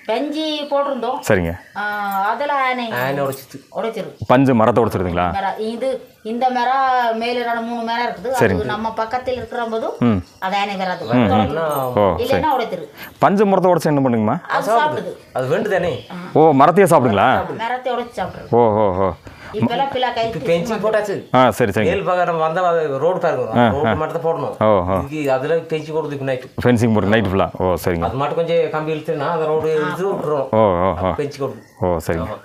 பெஞ்சி போட்டிருந்தோம் சரிங்க ஆ, அதுல ஆனை ஆனை உடைச்சிட்டு உடைச்சிரு பஞ்சு மரத்தை உடைச்சிருதுங்களா மரம் இது இந்த மரம் மேல ரெண்டு மூணு மரம் இருக்குது அது நம்ம பக்கத்தில் இருக்கிற போதும் ம் அது ஆனை வராது ஓ சரி இல்லைன்னா உடைச்சிரு பஞ்சு மரத்தை உடைச்சு என்ன பண்ணுங்கம்மா அது சாப்பிடுது அது வேண்டு தானே ஓ மரத்தையே சாப்பிடுங்களா மரத்தை உடைச்சு சாப்பிடுறது ஓ ஓ ஓ இப்பெல்லாம் பிள்ளை கை பெஞ்சிங் போட்டாச்சு ஆ சரி சரிங்க ஏழு பக்கம் நம்ம வந்தா ரோடு பாருங்க ரோடு மட்டும் தான் போடணும் ஓ ஓ இதுக்கு அதுல பெஞ்சு போடுறது இப்போ நைட்டு ஃபென்சிங் போட்டு நைட் ஃபுல்லாக ஓ சரிங்க அது மட்டும் கொஞ்சம் கம்பி இழுத்துனா அந்த ரோடு இழுத்து விட்டுரும் ஓ ஓ ஓ பெஞ்சு கொடுக்கும் ஓ சரிங்க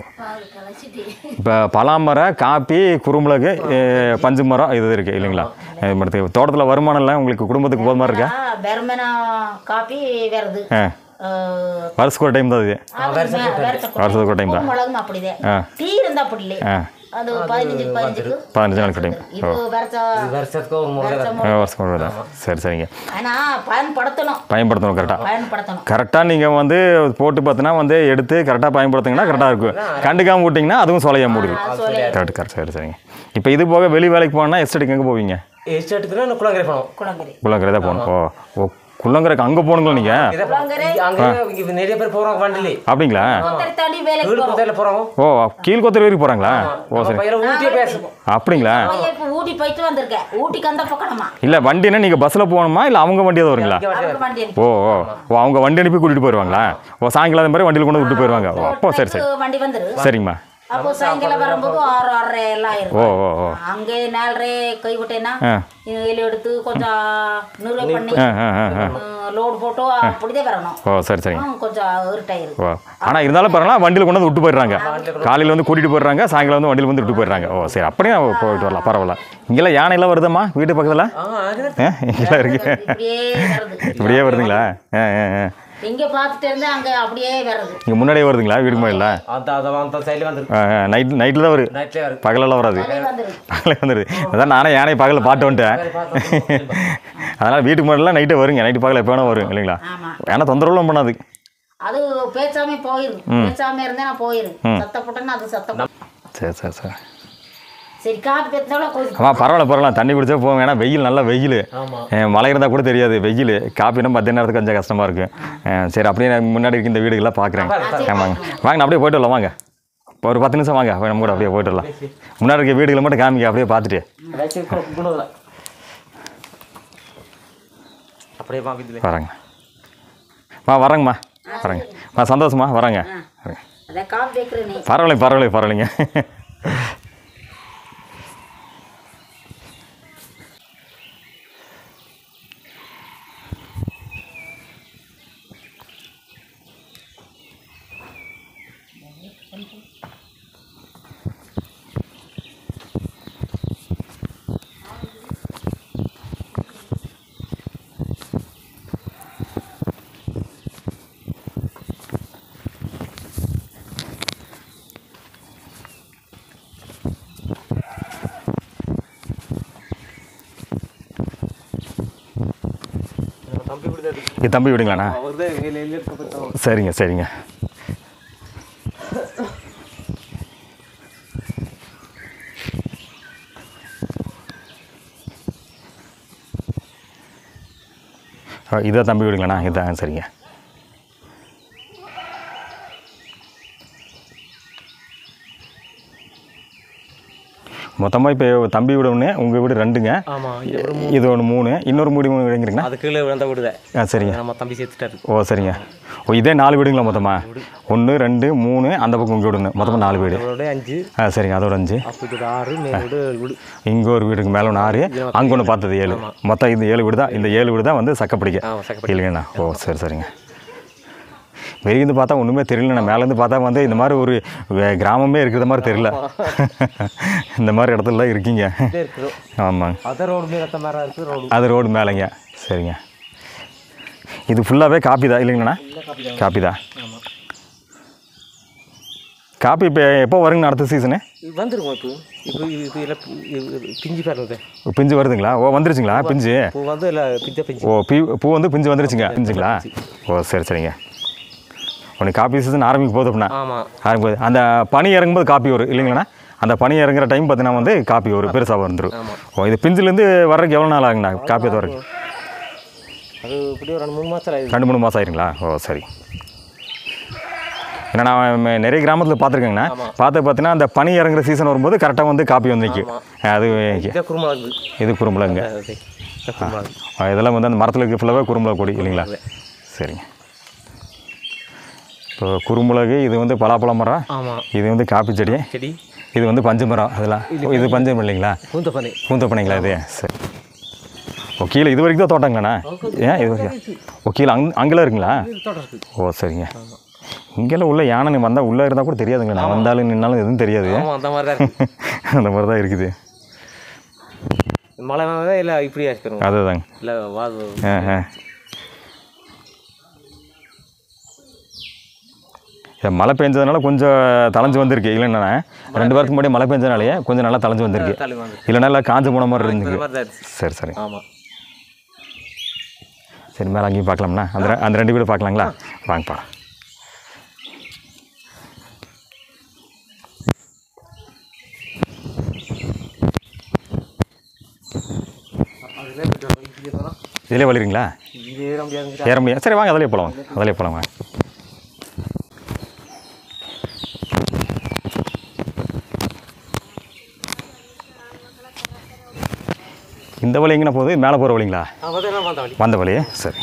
இப்போ பலாமரம் காப்பி குறுமிளகு ஏ, பஞ்சு மரம் இது இருக்குது இல்லைங்களா இது மரத்து தோட்டத்தில் வருமானம் இல்லை உங்களுக்கு குடும்பத்துக்கு போதுமா இருக்கா வெறுமனா காப்பி வருது ஆ ஆ, வருஷத்துக்கு ஒரு டைம் தான் இது அது மே- வருஷத்துக்கு வருஷத்துக்கு ஒரு டைம் தான் மிளகும் அப்படிதான் ஆ டீ இருந்தா அப்படி இல்லை ஆ அது பதினஞ்சு பதினஞ்சுக்கு பதினஞ்சு நாளைக்கு டைம் இது வருஷ வருஷத்துக்கு ஒரு முறை தான் ஆ, வருஷம் ஒரு தான் சரி சரிங்க ஆனா பயன்படுத்தணும் பயன்படுத்தணும் கரெக்டாக பயன்படுத்தணும் கரெக்டாக நீங்கள் வந்து போட்டு பார்த்தீங்கன்னா வந்து எடுத்து கரெக்டாக பயன்படுத்துங்கன்னா கரெக்டாக இருக்கும் கண்டுக்காமல் விட்டிங்கன்னா அதுவும் சொலையாக மூடிடும் கரெக்ட் கரெக்ட் சரி சரிங்க இப்போ இது போக வெளி வேலைக்கு போனால் எஸ்டேட்டுக்கு எங்கே போவீங்க எஸ்டேட்டுக்குன்னா நான் குளங்கரை போனோம் குளங்கரை குள்ளங்கரை தான் போகணும் ஓ ஓ குள்ளங்கரைக்கு அங்கே போகணுங்களா நீங்கள் இதை அங்கே இங்க நிறைய பேர் போறாங்க வண்டிலே அப்படிங்களா ஒருத்தர் தாண்டி வேலைக்கு வீடு புதையில போறாங்க ஓ கீழ்கொத்தர் வரைக்கும் போகிறாங்களா ஓ சரி பையில ஊட்டியே பேசுவோம் அப்படிங்களா பையன் இப்ப ஊட்டி போயிட்டு வந்திருக்கேன் ஊட்டிக்கு அந்த பக்கமா இல்லை வண்டினா நீங்கள் பஸ்ஸில் போகணுமா இல்லை அவங்க வண்டி எதுவும் வருங்களா அவருக்கு வண்டி அனுப்பி ஓ ஓ ஓ அவங்க வண்டி அனுப்பி கூட்டிகிட்டு போயிடுவாங்களா ஓ சாயங்காலம் அது மாதிரி வண்டியில் கொண்டு வந்து விட்டு போயிடுவாங்க ஓ அப்போ சரி சரி வண்டி வந்துரு சரிங்கம்மா அப்போ சாயங்காலம் வரும்போது ஆறு ஆறரை எல்லாம் ஓ இருக்கும் ஓ ஓ அங்கே நாலரை கை விட்டேன்னா ஆ எலி எடுத்து கொஞ்சம் நிறுவ பண்ணி ஆ ஆ ஆ ஆ லோடு போட்டு அப்படிதான் வரணும் ஓ சரி சரிங்க ஆ, கொஞ்சம் இருட்டாயிரு ஓ ஆனால் இருந்தாலும் பரவாயில்ல வண்டியில் கொண்டு வந்து விட்டு போயிடுறாங்க காலையில் வந்து கூட்டிகிட்டு போயிடுறாங்க சாயங்காலம் வந்து வண்டியில் வந்து விட்டு போயிடுறாங்க ஓ சரி அப்படியே போயிட்டு வரலாம் பரவாயில்ல இங்கெல்லாம் யானையெல்லாம் வருதம்மா வீட்டு பக்கத்தில் ஆ அது ஆ இங்கெல்லாம் இருக்கு இப்படியே வருது இப்படியே வருதுங்களா ஆ ஆ ஆ இங்க பார்த்துட்டு இருந்தா அங்க அப்படியே வருது இங்கே முன்னாடியே வருதுங்களா வீட்டுக்கு முன்னாடியில் அந்த அந்த அந்த சைடில் வந்துருக்கு நைட் நைட்டில் தான் வரும் நைட்லேயே வரும் பகலெல்லாம் வராது அதே வந்துரு பகலே வந்துடுது அதான் நானே யானை பகலில் பாட்டு வந்துட்டேன் அதனால் வீட்டுக்கு முன்னாடிலாம் நைட்டே வருங்க நைட்டு பகல எப்போ வேணால் வரும் இல்லைங்களா ஆமா ஏன்னா தொந்தரவுலாம் பண்ணாது அது பேசாம போயிரு பேசாம இருந்தா நான் போயிரு சத்த போட்டேன்னா அது சத்தம் சரி சரி சரி சரி காப்பி பேத்தாலும் கொஞ்சம் ஆமாம் பரவாயில்ல பரவாயில்ல தண்ணி குடிச்சா போவோம் ஏன்னா வெயில் நல்லா வெயில் ஆமா மழை இருந்தால் கூட தெரியாது வெயில் காப்பினா மத்திய நேரத்துக்கு கொஞ்சம் கஷ்டமாக இருக்கும் அஹ் சரி அப்படியே நான் முன்னாடி இருக்க இந்த வீடுகள்லாம் பார்க்குறேன் ஆமாங்க வாங்க நான் அப்படியே போயிட்டு வரலாம் வாங்க இப்போ ஒரு பத்து நிமிஷம் வாங்க அப்ப நம்ம கூட அப்படியே போயிட்டு வரலாம் முன்னாடி இருக்க வீடுகளை மட்டும் காமிக்க அப்படியே பார்த்துட்டு அப்படியே வாங்கிதுல வரேங்க வா வரேங்கம்மா வரேங்க வா சந்தோஷமா வரேங்க வரேங்க. அதான் காப்பி வைக்கிற நீ பரவாயில்ல பரவாயில்ல பரவாயில்லைங்க தம்பி விடுதாது இது தம்பி விடுங்களாண்ணா அவர் தான் வெளியே இருக்க போயிட்டோம் சரிங்க சரிங்க ஆ, இதை தம்பி விடுங்களாண்ணா இதான் சரிங்க மொத்தமாக இப்போ தம்பி வீடு ஒன்று உங்கள் வீடு ரெண்டுங்க ஆமா இது ஒன்று மூணு இன்னொரு மூடி மூணு வீடுங்கிறீங்களா அது கீழே விழுந்தா விடுதே ஆ சரிங்க நம்ம தம்பி சேர்த்துட்டாரு ஓ சரிங்க ஓ இதே நாலு வீடுங்களா மொத்தமாக ஒன்று ரெண்டு மூணு அந்த பக்கம் உங்கள் வீடு ஒன்று மொத்தமாக நாலு வீடு அவரோட அஞ்சு ஆ சரிங்க அதோட அஞ்சு அப்போ இது ஆறு மேலோட வீடு இங்கே ஒரு வீடுக்கு மேலே ஒன்று ஆறு அங்கே ஒன்று பார்த்தது ஏழு மொத்தம் இந்த ஏழு வீடு தான் இந்த ஏழு வீடு தான் வந்து சக்கப்படிக்க ஆ சக்கப்படி இல்லைங்கண்ணா ஓ சரி சரிங்க வெளியிருந்து பார்த்தா ஒன்றுமே தெரியலண்ணா மேலேருந்து பார்த்தா வந்து இந்த மாதிரி ஒரு வே- கிராமமே இருக்கிற மாதிரி தெரியல இந்த மாதிரி இடத்துலலாம் இருக்கீங்க இருக்குது ஆமாங்க அதான் ரோடு மேலே அந்த மாதிரி இருக்குது ரோடு அது ரோடு மேலேங்க சரிங்க இது ஃபுல்லாகவே காப்பி தான் இல்லைங்கண்ணா காப்பி தான் காப்பி இப்போ எப்போ வருங்கண்ணா அடுத்த சீசனு வந்துருக்கும் இப்போ இப்போ இது இது எல்லாம் இது- இது பிஞ்சு பாருங்க பிஞ்சு வருதுங்களா ஓ வந்துருச்சுங்களா பிஞ்சு இப்போ வந்து இல்லை பிஞ்சா பிஞ்சு ஓ பூ பூ வந்து பிஞ்சு வந்துருச்சுங்க பிஞ்சுங்களா ஓ சரி சரிங்க உனக்கு காப்பி சீசன் ஆரம்பிக்க போகுது அப்படின்னா ஆமாம் ஆரம்பிக்க போகுது அந்த பனி இறங்கும்போது காப்பி வரும் இல்லைங்களாண்ணா அந்த பனி இறங்குற டைம் பார்த்தீங்கன்னா வந்து காப்பி வரும் பெருசாக வந்துடும் ஓ இது பிஞ்சுலேருந்து வர்றதுக்கு எவ்வளோ நாள் ஆகுங்கண்ணா காப்பி அது வரைக்கும் அது இப்படி ஒரு ரெண்டு மூணு மாதம் ஆயிடுது ரெண்டு மூணு மாதம் ஆயிருங்களா ஓ சரி ஏன்னா நான் ம- நிறைய கிராமத்தில் பார்த்துருக்கேங்கண்ணா பார்த்து பார்த்தீங்கன்னா அந்த பனி இறங்குற சீசன் வரும்போது கரெக்டாக வந்து காப்பி வந்து நிற்கும் அது இதை குருமிளகு இது குறும்பலங்க அது இது குருமிளகு ஆ, இதெல்லாம் வந்து அந்த மரத்தில் இருக்க ஃபுல்லாகவே குறும்பலகு கொடி இல்லைங்களா சரிங்க இப்போ குறும்பலகு இது வந்து பலாப்பழ மரம் ஆமாம் இது வந்து காப்பி செடி செடி இது வந்து பஞ்சு மரம் அதெல்லாம் ஓ, இது பஞ்சு மரம் இல்லைங்களா பூந்தப்பனை பூந்தப்பனைங்களா இது சரி ஓ கீழே இது வரைக்கும் தான் தோட்டங்களாண்ணா ஏன் இது வரைக்கும் ஓ கீழே அங் அங்கெல்லாம் இருக்குங்களா தோட்டம் இருக்குது ஓ சரிங்க இங்கெல்லாம் உள்ள யானை நீ வந்தால் உள்ளே இருந்தால் கூட தெரியாதுங்களா நான் வந்தாலும் நின்னாலும் எதுவும் தெரியாது ஆமாம் அந்த மாதிரி தான் இருக்குது அந்த மாதிரி தான் இருக்குது மழை தான் இல்லை இப்படியா இருக்கிறோம் அதுதாங்க இல்லை வாது ஆ ஆ இது மழை பெஞ்சதுனால கொஞ்சம் தளைஞ்சு வந்திருக்கு இல்லைன்னா ரெண்டு வாரத்துக்கு முன்னாடி மழை பெஞ்சதுனாலே கொஞ்சம் நல்லா தளைஞ்சு வந்திருக்கு தலை வந்து இல்லைன்னா எல்லாம் காஞ்சு போன மாதிரி இந்த இருந்துருக்கு மாதிரி தான் இருக்குது சரி சரி ஆமாம் சரி மேலே அங்கேயும் பார்க்கலாம்ண்ணா அந்த ரெ- அந்த ரெண்டு வீடு பார்க்கலாங்களா வாங்கப்பா இதிலே வலிறீங்களா இது ஏற முடியாதுங்க ஏற முடியாது சரி வாங்க அதிலே போகலாம் வாங்க அதிலே போகலாம் வாங்க இந்த வழி எங்கே போகுது மேலே போகிற வழிங்களா அதெல்லாம் வந்த வழி வந்த வழியே சரி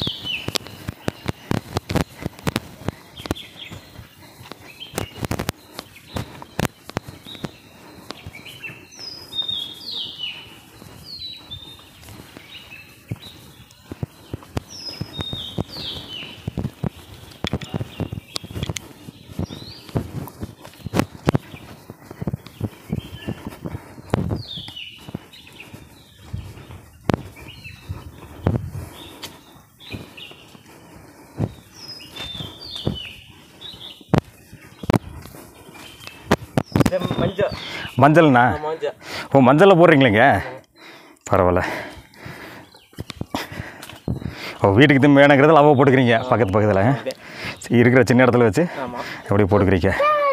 இது மஞ்சள் மஞ்சள்ண்ணா மஞ்சள் ஓ மஞ்சளில் போடுறீங்களேங்க பரவாயில்ல ஓ வீட்டுக்கு திரும்ப வேணுங்கிறதுல அவ போட்டுக்கிறீங்க பக்கத்து பக்கத்தில் இருக்கிற சின்ன இடத்துல வச்சு ஆமாம் எப்படி போட்டுக்கிறீங்க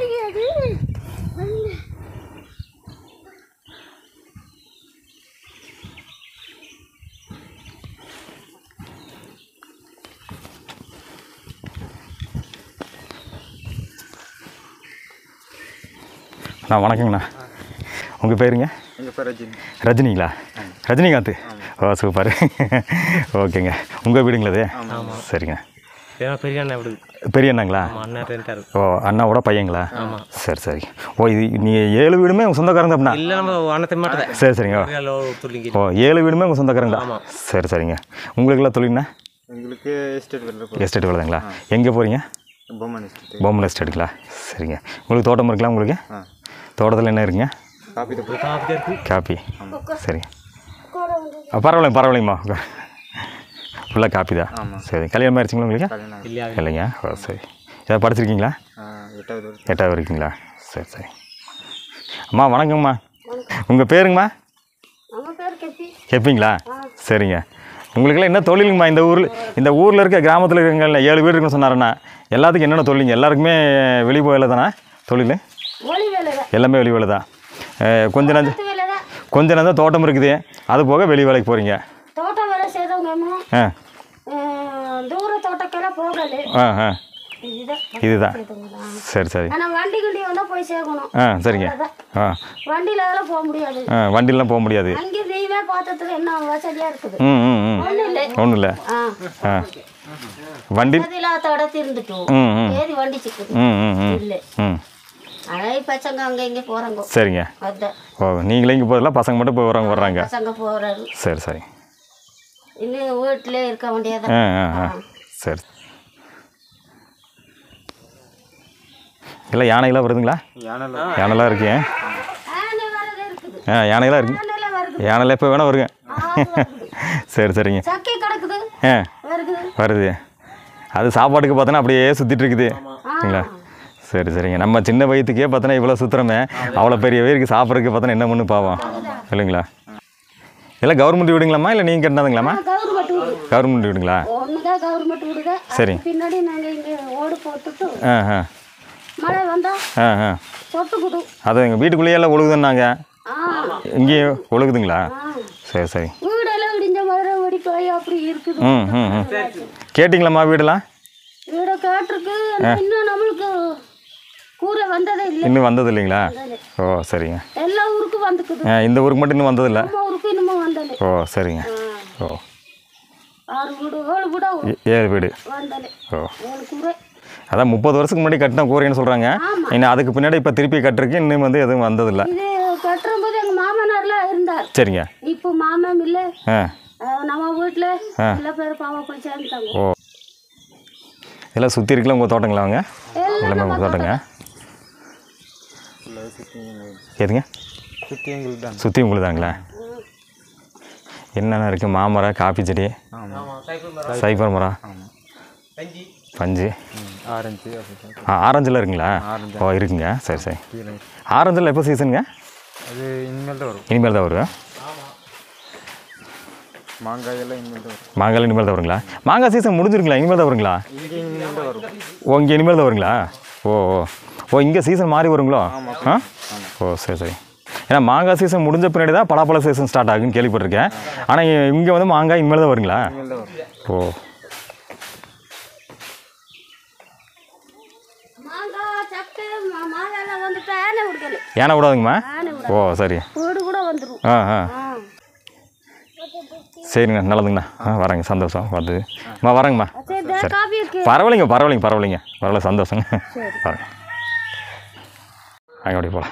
அண்ணா வணக்கங்கண்ணா உங்கள் பேருங்க எங்கள் பேர் ரஜினி ரஜினிங்களா ரஜினிகாந்த் ஓ சூப்பர் ஓகேங்க உங்கள் வீடுங்களா இது சரிங்க ஏன்னா பெரிய அண்ணன் விடுது பெரிய அண்ணாங்களா ஆமாம் அண்ணன் ரெண்டாரு ஓ அண்ணாவோட பையங்களா சரி சரி ஓ இது நீங்கள் ஏழு வீடுமே உங்கள் சொந்தக்காரங்க அப்படின்னா இல்லை நம்ம அண்ணத்தை மட்டும் தான் சரி சரிங்க துள்ளிங்க ஓ ஏழு வீடுமே உங்கள் சொந்தக்காரங்களா சரி சரிங்க உங்களுக்கெல்லாம் தொழில்ண்ணா எங்களுக்கு எஸ்டேட் வேலை எஸ்டேட் வேலைங்களா எங்கே போகிறீங்க பொம்மன் எஸ்டேட் பொம்மன் எஸ்டேட்டுங்களா சரிங்க உங்களுக்கு தோட்டம் இருக்கலாம் உங்களுக்கு ஆ தோட்டத்தில் என்ன இருக்குங்க காப்பி தப்பு காப்பி இருக்கு காப்பி சரி ஆ, பரவாயில்லைங்க பரவாயில்லைங்கம்மா ஃபுல்லாக காப்பி தான் ஆமாம். சரி கல்யாணம் ஆயிடுச்சுங்களா உங்களுக்கு கல்யாணம் ஆகி- இல்லையா இல்லைங்க ஓ சரி ஏதாவது படிச்சிருக்கீங்களா ஆ, எட்டாவது வருஷம் எட்டாவது இருக்கீங்களா சரி சரி அம்மா வணக்கம்மா உங்கள் பேருங்கம்மா நம்ம பேர் கெப்பி கேட்பீங்களா சரிங்க உங்களுக்கெல்லாம் என்ன தொழிலுங்கம்மா இந்த ஊரில் இந்த ஊரில் இருக்க கிராமத்தில் இருக்கவங்க ஏழு வீடு இருக்குன்னு சொன்னாருண்ணா எல்லாத்துக்கும் என்னென்ன தொழிலுங்க எல்லாருக்குமே வெளி போயில தானே தொழில் ஒளி வேலை தான் எல்லாமே வெளி வேலை தான் அஹ், கொஞ்ச நஞ்ச தோட்ட வேலை தான் கொஞ்ச நஞ்சம் தோட்டம் இருக்குது அது போக வெளி வேலைக்கு போகிறீங்க தோட்ட வேலை செய்தவங்க அம்மா ஆ அஹ், தூர தோட்டக்கெல்லாம் போகல ஆ ஆ இதுதான் இதுதான் செய்தவங்க தான். சரி சரி ஆனா வண்டி கிண்டி வந்தா போய் சேர்க்கணும் ஆ சரிங்க ஆ வண்டியில அதெல்லாம் போக முடியாது ஆ வண்டிலாம் போக முடியாது அங்கே நீவே பார்த்ததுக்கு என்ன வசதியா இருக்குது ம் ம் ம் ஒண்ணும் இல்லை ஒன்றும் இல்லை ஆ ஆ வண்டி அதில்லாத இடத்து இருந்துட்டோம் ம் ம் ஏதி வண்டி சிக்குது ம் ம் ம் இல்லை ம் அழை பசங்க அங்க இங்க போறாங்க சரிங்க அதான் ஓ நீங்களே இங்கே போதில்ல பசங்க மட்டும் போய் வர்றவங்க வர்றாங்க பசங்க போறாரு சரி சரி இன்னும் வீட்டிலே இருக்க வேண்டியதான் ஆ ஆ ஆ சரி இல்லை யானைகளாம் வருதுங்களா யானைலாம் யானைலாம் இருக்கு ஆனை வரது இருக்குது ஆ யானைகளாம் இருக்கு ஆனைலாம் வருது யானைலாம் எப்போ வேணால் வருங்க ஆறு வருது. சரி சரிங்க சக்கை கிடக்குது ஆ வருது வருது அது சாப்பாட்டுக்கு பார்த்தோன்னா அப்படியே சுற்றிட்டு இருக்குது சரிங்களா சரி சரிங்க நம்ம சின்ன வயதுக்கே பார்த்தோன்னா இவ்வளோ சுற்றுறோமே அவ்வளோ பெரிய பேருக்கு சாப்பிட்றதுக்கு பார்த்தோன்னா என்ன பண்ணு பாவம் இல்லைங்களா இல்லை கவர்மெண்ட் வீடுங்களாம்மா இல்லை நீங்கள் கட்டினதுங்களாம்மா கவர்மெண்ட் வீடு கவர்மெண்ட் வீடுங்களா ஒண்ணுதான் கவர்மெண்ட் வீடுங்க சரி. அதுக்கு பின்னாடி நாங்க இங்க ஓடு போட்டுட்டு ஆ ஆ மழை வந்தா ஆ ஆ சொட்டுக்குது அது எங்கள் வீட்டுக்குள்ளேயே எல்லாம் ஒழுகுதுன்னாங்க ஆ இங்கேயும் ஒழுகுதுங்களா சரி சரி வீடெல்லாம் இடிஞ்ச மாதிரி ஓடி போய் அப்படி இருக்குது ம் ம் ம் கேட்டிங்களாம்மா வீடெல்லாம் வீட கேட்டிருக்கு ஆனா இன்னும் நம்மளுக்கு இல்லை வந்ததே இல்லை இன்னும் வந்தது இல்லைங்களா ஓ சரிங்க எல்லா ஊருக்கும் வந்துக்குது ஆ, இந்த ஊருக்கு மட்டும் இன்னும் வந்ததில்ல நம்ம ஊருக்கு இன்னமும் வந்தலே ஓ சரிங்க ஓ ஆறு வீடு ஏழு வீடா ஏ- ஏழு வீடு வந்தலே ஓ ஏழு கூரை அதான் முப்பது வருஷத்துக்கு முன்னாடி கட்டின கூரைன்னு சொல்கிறாங்க இன்னும் அதுக்கு பின்னாடி இப்போ திருப்பி கட்டுறதுக்கு இன்னும் வந்து எதுவும் வந்ததில்ல இது கட்டும்போது எங்கள் மாமனார்லாம் இருந்தார் சரிங்க இப்போ மாமன் இல்லை ஆ நம்ம வீட்டில் எல்லா பேரும் பாவம் போய் சேர்ந்துட்டாங்க ஓ எல்லாம் சுற்றி இருக்கலாம் உங்கள் தோட்டங்களா அவங்க எல்லாமே உங்கள் தோட்டங்க எதுங்க சுற்றி எங்களுக்கு தான் சுற்றி உங்களுக்கு தாங்களா என்னென்ன இருக்குது மாமரம் காப்பி செடி சைபர் மரம் பஞ்சு ஆரஞ்சு அப்படி ஆ ஆரஞ்சில் இருக்குங்களா ஓ இருக்குங்க சரி சரி கீழே ஆரஞ்சில் எப்போ சீசனுங்க அது இனிமேல் தான் வரும் இனிமேல் தான் வரும் மாங்காய் எல்லாம் இனிமேல் தான் வரும் மாங்காய் இனிமேல் தான் வருங்களா மாங்காய் சீசன் முடிஞ்சிருங்களா இனிமேல் தான் வருங்களா இங்கே இனிமேல் தான் வரும் ஓ இங்கே இனிமேல் தான் வருங்களா ஓ ஓ ஓ இங்கே சீசன் மாறி வருங்களோ ஆ ஓ சரி சரி ஏன்னா மாங்காய் சீசன் முடிஞ்ச பின்னாடி தான் பலாப்பழ சீசன் ஸ்டார்ட் ஆகுன்னு கேள்விப்பட்டிருக்கேன் ஆனால் இங்கே வந்து மாங்காய் இனிமேல் தான் வருங்களா இனிமேல் தான் வரும் ஓ மாங்காய் சக்கை மா- மாங்காயெல்லாம் வந்துட்டு ஆனை விடுதலை ஏன்னா விடாதுங்கம்மா ஓ சரி வீடு கூட வந்துடும் ஆ ஆ சரிங்க நல்லதுங்கண்ணா ஆ வரேங்க சந்தோஷம் வந்து அம்மா வரேங்கம்மா சரி காபி இருக்கு பரவாயில்லைங்க பரவாயில்லைங்க பரவாயில்லைங்க பரவாயில்ல சந்தோஷங்க வரேங்க அங்கே அப்படி போகலாம்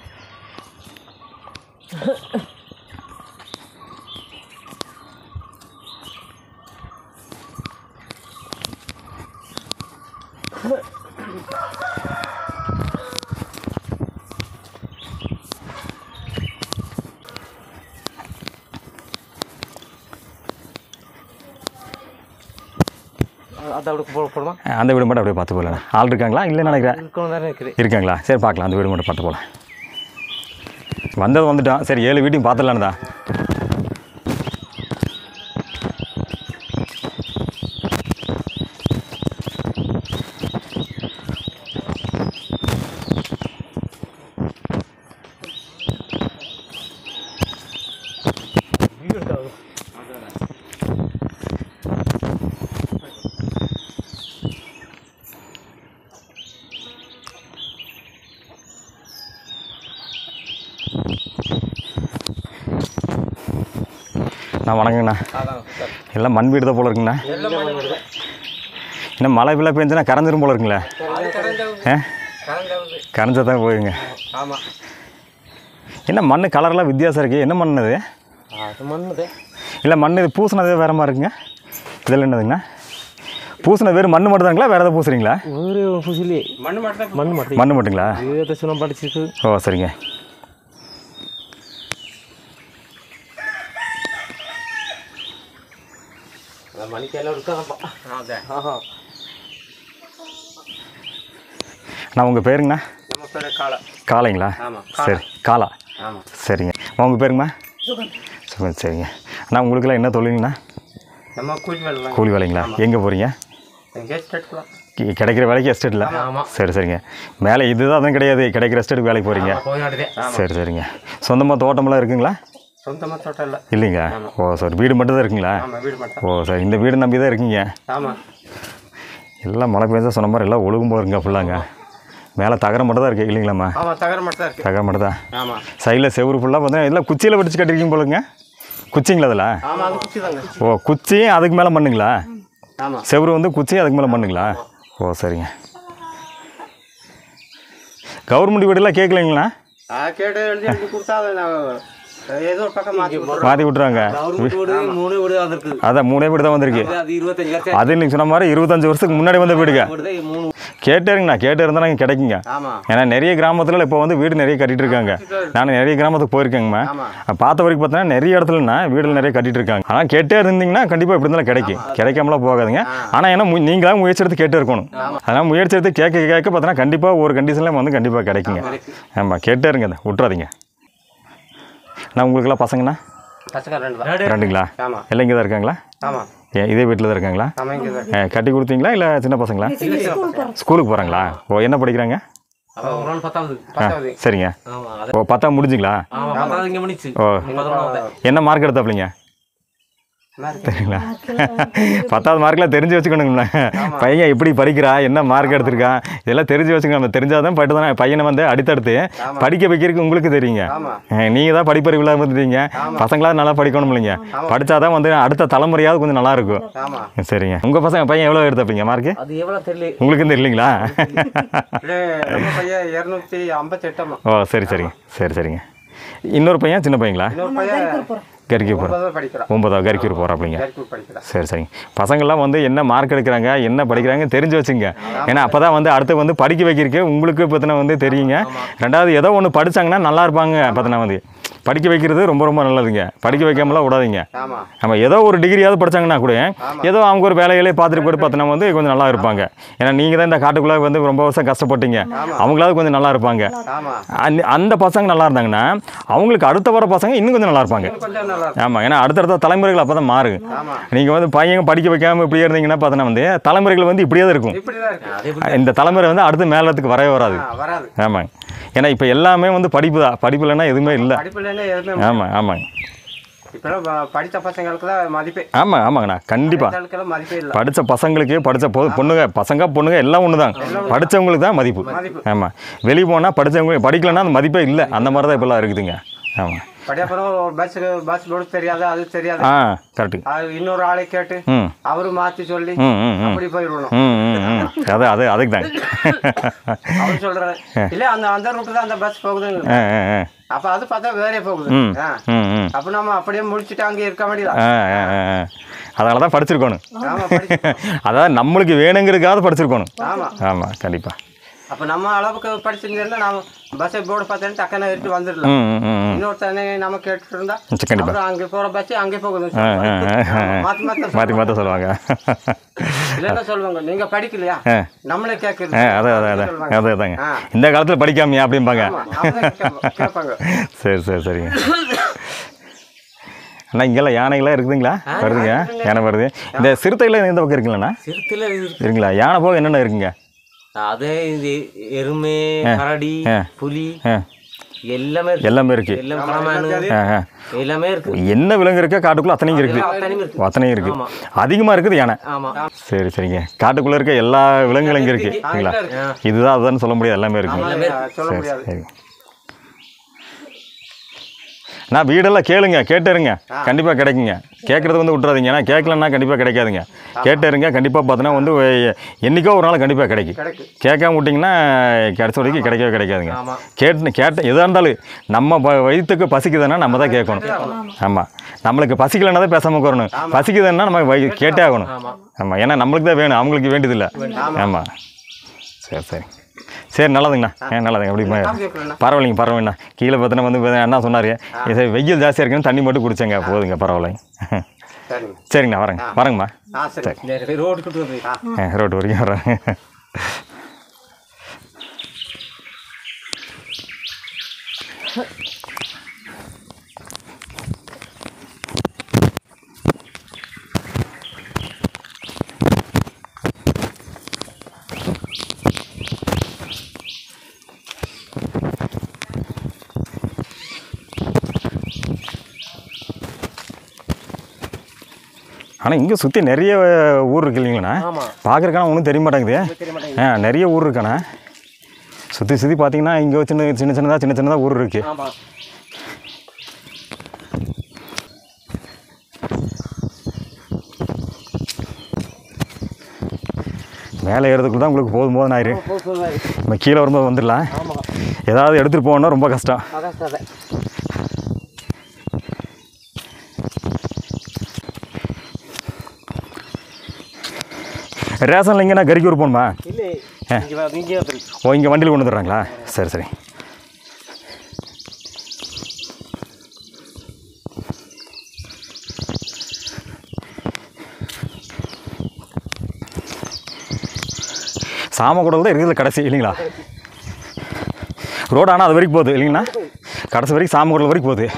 அதை அப்படி போ போடுமா அந்த வீடு மட்டும் அப்படியே பார்த்து போகலாம் ஆள் இருக்காங்களா இல்லைன்னு நினைக்கிறேன் இருக்கணும் தானே இருக்குது இருக்காங்களா சரி பார்க்கலாம் அந்த வீடு மட்டும் பார்த்து போகலாம் வந்தது வந்துட்டோம் சரி ஏழு வீட்டையும் பார்த்துடலான்னு தான் நான் வணக்கங்கண்ணா எல்லாம் மண் வீடு தான் போல இருக்குங்கண்ணா இன்னும் மழை பிள்ளை பெஞ்சுனா கரைஞ்சிரும் போல இருக்குங்களே ஆ கரைஞ்சா தான் போயுங்க ஆமாம் என்ன மண் கலர்லாம் வித்தியாசம் இருக்குது என்ன மண் இது அது மண்ணுதே இல்லை மண் இது பூசினதே வேறு மாதிரி இருக்குங்க இதில் என்னதுங்கண்ணா பூசின வெறும் மண் மட்டும் தாங்களா வேறு எதாவது பூசுறீங்களா ஒரு புசிலி மண்ணு மட்டும் மண்ணு மட்டும் மண் மட்டுங்களா இது சுனம் படிச்சிருக்கு ஓ சரிங்க மணிக்கெல்லாம் இருக்காதப்பா ஆஹா நான் உங்கள் பேருங்கண்ணா நம்ம பேர் காலை காளைங்களா ஆமாம் சரி காலா ஆமாம் சரிங்க உங்கள் பேருங்கண்ணா சுகந்த் சரிங்க அண்ணா உங்களுக்கெல்லாம் என்ன தொழிலுங்கண்ணா நம்ம கூலி வேலை தான் கூலி வேலைங்களா எங்கே போகிறீங்க எங்கேயாச்சும் எடுக்கலாம் கி- கிடைக்கிற வேலைக்கு எஸ்டேட்டில் ஆமாம் சரி சரிங்க மேலே இதுதான் அதுவும் கிடையாது கிடைக்கிற எஸ்டேட்டுக்கு வேலைக்கு போகிறீங்க போய் நடுதே ஆமாம் சரி சரிங்க சொந்தமாக தோட்டமெல்லாம் இருக்குங்களா சொந்தமாக தோட்டம் இல்லை இல்லைங்க ஓ சரி வீடு மட்டும் தான் இருக்குங்களா ஆமாம் வீடு மட்டும் ஓ சரி இந்த வீடு நம்பி தான் இருக்கீங்க ஆமாம் எல்லாம் மழை பெஞ்சா சொன்ன மாதிரி எல்லாம் ஒழுகும் போகிறங்க ஃபுல்லாங்க மேலே தகரம் மட்டும் தான் இருக்குது இல்லைங்களாம்மா ஆமாம் தகர மட்டும் தான் இருக்குது தகரம் மட்டும் தான் ஆமாம் சைடில் செவுரு ஃபுல்லாக பார்த்தீங்கன்னா எல்லாம் குச்சியில் வெடிச்சு கட்டிருக்கீங்க போலுங்க குச்சிங்களா அதில் ஆமாம் அது குச்சி தாங்க ஓ குச்சி அதுக்கு மேலே மண்ணுங்களா ஆமாம் செவுரு வந்து குச்சி அதுக்கு மேலே மண்ணுங்களா ஓ சரிங்க கவர்மெண்ட் வீடெல்லாம் கேட்கலைங்களா ஆ கேட்டு எழுதி எழுதி கொடுத்தா அதை நான் ஏதோ ஒரு பக்கம் மாற்றி மாற்றி விட்ருவாங்க வீடு மூணு வீடு வந்திருக்கு அதான் மூணே வீடு தான் வந்திருக்கு அது இருபத்தஞ்சு வருஷம் அது நீங்கள் சொன்ன மாதிரி இருபத்தஞ்சு வருஷத்துக்கு முன்னாடி வந்த வீடுங்க வீடு தான் மூணு கேட்டேருங்கண்ணா கேட்டு இருந்தால் இங்கே கிடைக்குங்க ஆமாம் ஏன்னா நிறைய கிராமத்தில் இப்போ வந்து வீடு நிறைய கட்டிட்டு இருக்காங்க நான் நிறைய கிராமத்துக்கு போயிருக்கேங்கம்மா ஆமாம் பார்த்த வரைக்கும் பார்த்தீங்கன்னா நிறைய இடத்துலண்ணா வீடுகள் நிறைய கட்டிட்டு இருக்காங்க ஆனால் கேட்டே இருந்தீங்கன்னா கண்டிப்பாக எப்படி இருந்தாலும் கிடைக்கும் கிடைக்காமலாம் போகாதுங்க ஆனால் ஏன்னா மு- நீங்களாம் முயற்சி எடுத்து கேட்டே இருக்கணும் அதனால் முயற்சி எடுத்து கேட்க கேட்க பார்த்தீங்கன்னா கண்டிப்பாக ஒரு கண்டிஷனில் வந்து கண்டிப்பாக கிடைக்குங்க ஆமாம் கேட்டே இருங்க அதை விட்றாதீங்க நான் உங்களுக்கெல்லாம் பசங்கண்ணா பசங்க ரெண்டு தான் ரெண்டுங்களா ஆமாம் எல்லாம் இங்கே தான் இருக்காங்களா ஆமாம் ஏன் இதே வீட்டில் தான் இருக்காங்களா ஆமாம் இங்கே தான் ஏ, கட்டி கொடுத்தீங்களா இல்லை சின்ன பசங்களா ஸ்கூலுக்கு போகிறாங்களா ஓ என்ன படிக்கிறாங்க அவன் ஒரு நாள் பத்தாவது ஆ பத்தாவது சரிங்க ஆமாம் அது ஓ பத்தாம் முடிஞ்சுங்களா ஆமாம் பத்தாவது இங்கே முடிச்சு ஓ பதினொன்றாவது என்ன மார்க் எடுத்தாப்லிங்க சரிங்களா பத்தாவது மார்க்கில் தெரிஞ்சு வச்சுக்கணுங்களா பையன் எப்படி படிக்கிறா என்ன மார்க் எடுத்திருக்கான் இதெல்லாம் தெரிஞ்சு வச்சுக்கணும் நம்ம தெரிஞ்சாதான் பட்டு தானே பையனை வந்து அடுத்தடுத்து படிக்க வைக்கிறதுக்கு உங்களுக்கு தெரியுங்க நீங்கள் தான் படிப்பறிவு இல்லாமல் இருந்துட்டீங்க பசங்களாவது நல்லா படிக்கணும் இல்லைங்க படித்தாதான் வந்து அடுத்த தலைமுறையாவது கொஞ்சம் நல்லா இருக்கும் சரிங்க உங்கள் பசங்க பையன் எவ்வளோ எடுத்தப்பீங்க மார்க்கு அது எவ்வளோ தெரியல உங்களுக்கு தெரியலீங்களா இல்லை நம்ம பையன் இரநூத்தி ஐம்பத்தெட்டாமா ஓ சரி சரிங்க சரி சரிங்க இன்னொரு பையன் சின்ன பையங்களா இன்னொரு பையன் கரிக்கூர் போகிற ஒன்பதாவது படிக்கிறான் ஒன்பதாவது கரிக்கூர் போகிறாப்பிங்க கரிக்கூர் படிக்கிறான் சரி சரிங்க பசங்கள்லாம் வந்து என்ன மார்க் எடுக்கிறாங்க என்ன படிக்கிறாங்க தெரிஞ்சு வச்சுங்க ஏன்னா அப்போ தான் வந்து அடுத்து வந்து படிக்க வைக்கிறதுக்கு உங்களுக்கு பற்றின வந்து தெரியுங்க ரெண்டாவது ஏதோ ஒன்று படிச்சாங்கன்னா நல்லா இருப்பாங்க பற்றின வந்து படிக்க வைக்கிறது ரொம்ப ரொம்ப நல்லதுங்க படிக்க வைக்காமலாம் விடாதீங்க ஆமா நம்ம ஏதோ ஒரு டிகிரியாவது படிச்சாங்கன்னா கூட ஏதோ அவங்க ஒரு வேலைகளே பார்த்துட்டு கூட பார்த்தோன்னா வந்து கொஞ்சம் நல்லா இருப்பாங்க ஏன்னா நீங்கள் தான் இந்த காட்டுக்குள்ளே வந்து ரொம்ப வருஷம் கஷ்டப்பட்டீங்க அவங்களாவது கொஞ்சம் நல்லா இருப்பாங்க ஆமா அந்த- அந்த பசங்க நல்லா இருந்தாங்கன்னா அவங்களுக்கு அடுத்த வர பசங்க இன்னும் கொஞ்சம் நல்லா இருப்பாங்க கொஞ்சம் நல்லா இருக்கும் ஆமாம் ஏன்னா அடுத்தடுத்த தலைமுறைகள் அப்போ தான் மாறும் ஆமா நீங்கள் வந்து பையன் படிக்க வைக்காம இப்படியே இருந்தீங்கன்னா பார்த்தோன்னா வந்து தலைமுறைகள் வந்து இப்படியே தான் இருக்கும் இப்படிதான் இருக்கு இந்த தலைமுறை வந்து அடுத்து மேலத்துக்கு வரவே வராது ஆ, வராது ஆமாங்க ஏன்னா இப்போ எல்லாமே வந்து படிப்பு தான் படிப்பு இல்லைன்னா எதுவுமே இல்லை படிப்புல எதுவுமே ஆமாம் ஆமாங்க இப்பெல்லாம் ப- படித்த பசங்களுக்கு தான் மதிப்பே ஆமாம் ஆமாங்கண்ணா கண்டிப்பாக படித்தவங்களுக்கெல்லாம் மதிப்பே இல்லை படித்த பசங்களுக்கு படித்த பொ பொண்ணுங்க பசங்க பொண்ணுங்க எல்லாம் ஒன்று தான் படித்தவங்களுக்கு தான் மதிப்பு ஆமாம் வெளியே போனால் படித்தவங்க படிக்கலைன்னா அந்த மதிப்பே இல்லை அந்த மாதிரி தான் இப்போல்லாம் இருக்குதுங்க ஆமாம் படியப்புறம் ஒரு பஸ் பஸ் போர்டு தெரியாது அது தெரியாது ஆ கரெக்டு அது இன்னொரு ஆளை கேட்டு ம் அவரு மாத்தி சொல்லி ம் ம் ம் அப்படி போயிடணும் ம் ம் ம் அது அது அதுக்கு தாங்க அவர் சொல்றாரு இல்ல அந்த அந்த ரூட்டு தான் அந்த பஸ் போகுதுன்னு ஆ ஆ ஆ அப்ப அது பார்த்தா வேறே போகுது ம் ஆ. ம் ம் அப்ப நம்ம அப்படியே முடிச்சுட்டு அங்கே இருக்க முடியல ஆ ஆ ஆ ஆ. அதனால தான் படிச்சிருக்கணும் ஆமா படி அதாவது நம்மளுக்கு வேணுங்கிறதுக்காவது படிச்சிருக்கணும் ஆமா ஆமாம் கண்டிப்பாக அப்ப நம்ம அளவுக்கு படிச்சிருந்தா நாம பஸ் போர்டு பார்த்தேன்னு டக்குன்னு எடுத்து வந்துடலாம் ம் ம் ம் ம் இன்னொருத்தனை நம்ம கேட்டுட்டு இருந்தா சரி, கண்டிப்பா. அப்புறம் அங்கே போற பஸ் அங்கே போகுது ஆ ஆ ஆ ஆ. மாத்தி மாத்தி மாற்றி மாற்ற சொல்லுவாங்க இல்லைன்னா சொல்லுவாங்க நீங்க படிக்கலையா ஆ. நம்மளே கேட்குறது ஆ அது அது அது அது அதாங்க இந்த காலத்தில் படிக்காமையா அப்படிம்பாங்க கேட்பாங்க சரி சரி சரிங்க அண்ணா இங்கெல்லாம் யானைகள்லாம் இருக்குதுங்களா வருதுங்க யானை வருது இந்த சிறுத்தைகள் எந்த பக்கம் இருக்குங்களாண்ணா சிறுத்தில் இருக்கு இருக்குங்களா யானை போக என்னென்ன இருக்குங்க அதே இது எருமை கரடி ஆ. புலி ஆ எல்லாமே இருக்கு எல்லாமே இருக்கு எல்லாம் பழமானு ஆ ஆ எல்லாமே இருக்கு என்ன விலங்கு இருக்கோ காட்டுக்குள்ளே அத்தனையும் இருக்குது அத்தனையும் இருக்கு அத்தனையும் இருக்குது அதிகமாக இருக்குது யானை ஆமா சரி சரிங்க காட்டுக்குள்ளே இருக்க எல்லா விலங்குகளும் இங்கே இருக்குது சரிங்களா இதுதான் அதுதான் சொல்ல முடியாது எல்லாமே இருக்குது சொல்ல சரி முடியாது சரி நான் வீடெல்லாம் கேளுங்க கேட்டுருங்க கண்டிப்பாக கிடைக்குங்க கேட்குறது வந்து விட்றாதீங்க ஏன்னா கேட்கலன்னா கண்டிப்பாக கிடைக்காதுங்க கேட்டுருங்க கண்டிப்பாக பார்த்தோன்னா வந்து எ- என்னைக்கோ ஒரு நாள் கண்டிப்பாக கிடைக்கும் கிடைக்கும் கேட்காம விட்டிங்கன்னா கிடைச்ச வரைக்கும் கிடைக்கவே கிடைக்காதுங்க ஆமா. கேட்டு கேட்ட எதாக இருந்தாலும் நம்ம ப- வயிற்றுக்கு பசிக்குதுன்னா நம்ம தான் கேட்கணும் ஆமாம் நம்மளுக்கு பசிக்கலைன்னா தான் பேசாமல் உட்காரணும் பசிக்குதுன்னா நம்ம வயி கேட்டே ஆகணும் ஆமாம் ஏன்னா நம்மளுக்கு தான் வேணும் அவங்களுக்கு வேண்டியதில்லை ஆமாம் சரி சரி சரி நல்லதுங்கண்ணா ஏன் நல்லதுங்க எப்படி பரவாயில்லைங்க பரவாயில்லண்ணா கீழே பார்த்தோன்னா வந்து பார்த்தா என்ன சொன்னார் இது வெயில் ஜாஸ்தியாக இருக்குன்னு தண்ணி மட்டும் குடிச்சேங்க போதுங்க பரவாயில்லைங்க சரிங்க சரிங்கண்ணா வரேங்க வரேங்கம்மா ஆ சரி ரோடு கிட்ட போய் ஆ, ரோட்டு வரைக்கும் வரேன் ஆனால் இங்கே சுற்றி நிறைய ஊர் இருக்கு இல்லைங்கண்ணா பார்க்குறக்கான ஒன்றும் தெரிய மாட்டேங்குது ஆ நிறைய ஊர் இருக்காண்ணா சுற்றி சுற்றி பார்த்தீங்கன்னா இங்கே சின்ன சின்ன சின்னதாக சின்ன சின்னதாக ஊர் இருக்குது ஆமா மேலே ஏறதுக்குள்ள தான் உங்களுக்கு போதும் போதும் ஆயிரு நம்ம கீழே வரும்போது வந்துடலாம் ஏதாவது எடுத்துகிட்டு போகணுன்னா ரொம்ப கஷ்டம் அதான் கதை ரேஷனில் இங்கேனா கறிக்கூர் போகணுமா இல்லை இங்கே வா இங்கே வந்துருக்கு ஓ இங்கே வண்டியில் கொண்டு வந்துடுறாங்களா சரி சரி சாமக்கூடல் தான் இருக்குது கடைசி இல்லைங்களா ரோடு ஆனால் அது வரைக்கும் போகுது இல்லைங்களா கடைசி வரைக்கும் சாமக்கூடல் வரைக்கும் போகுது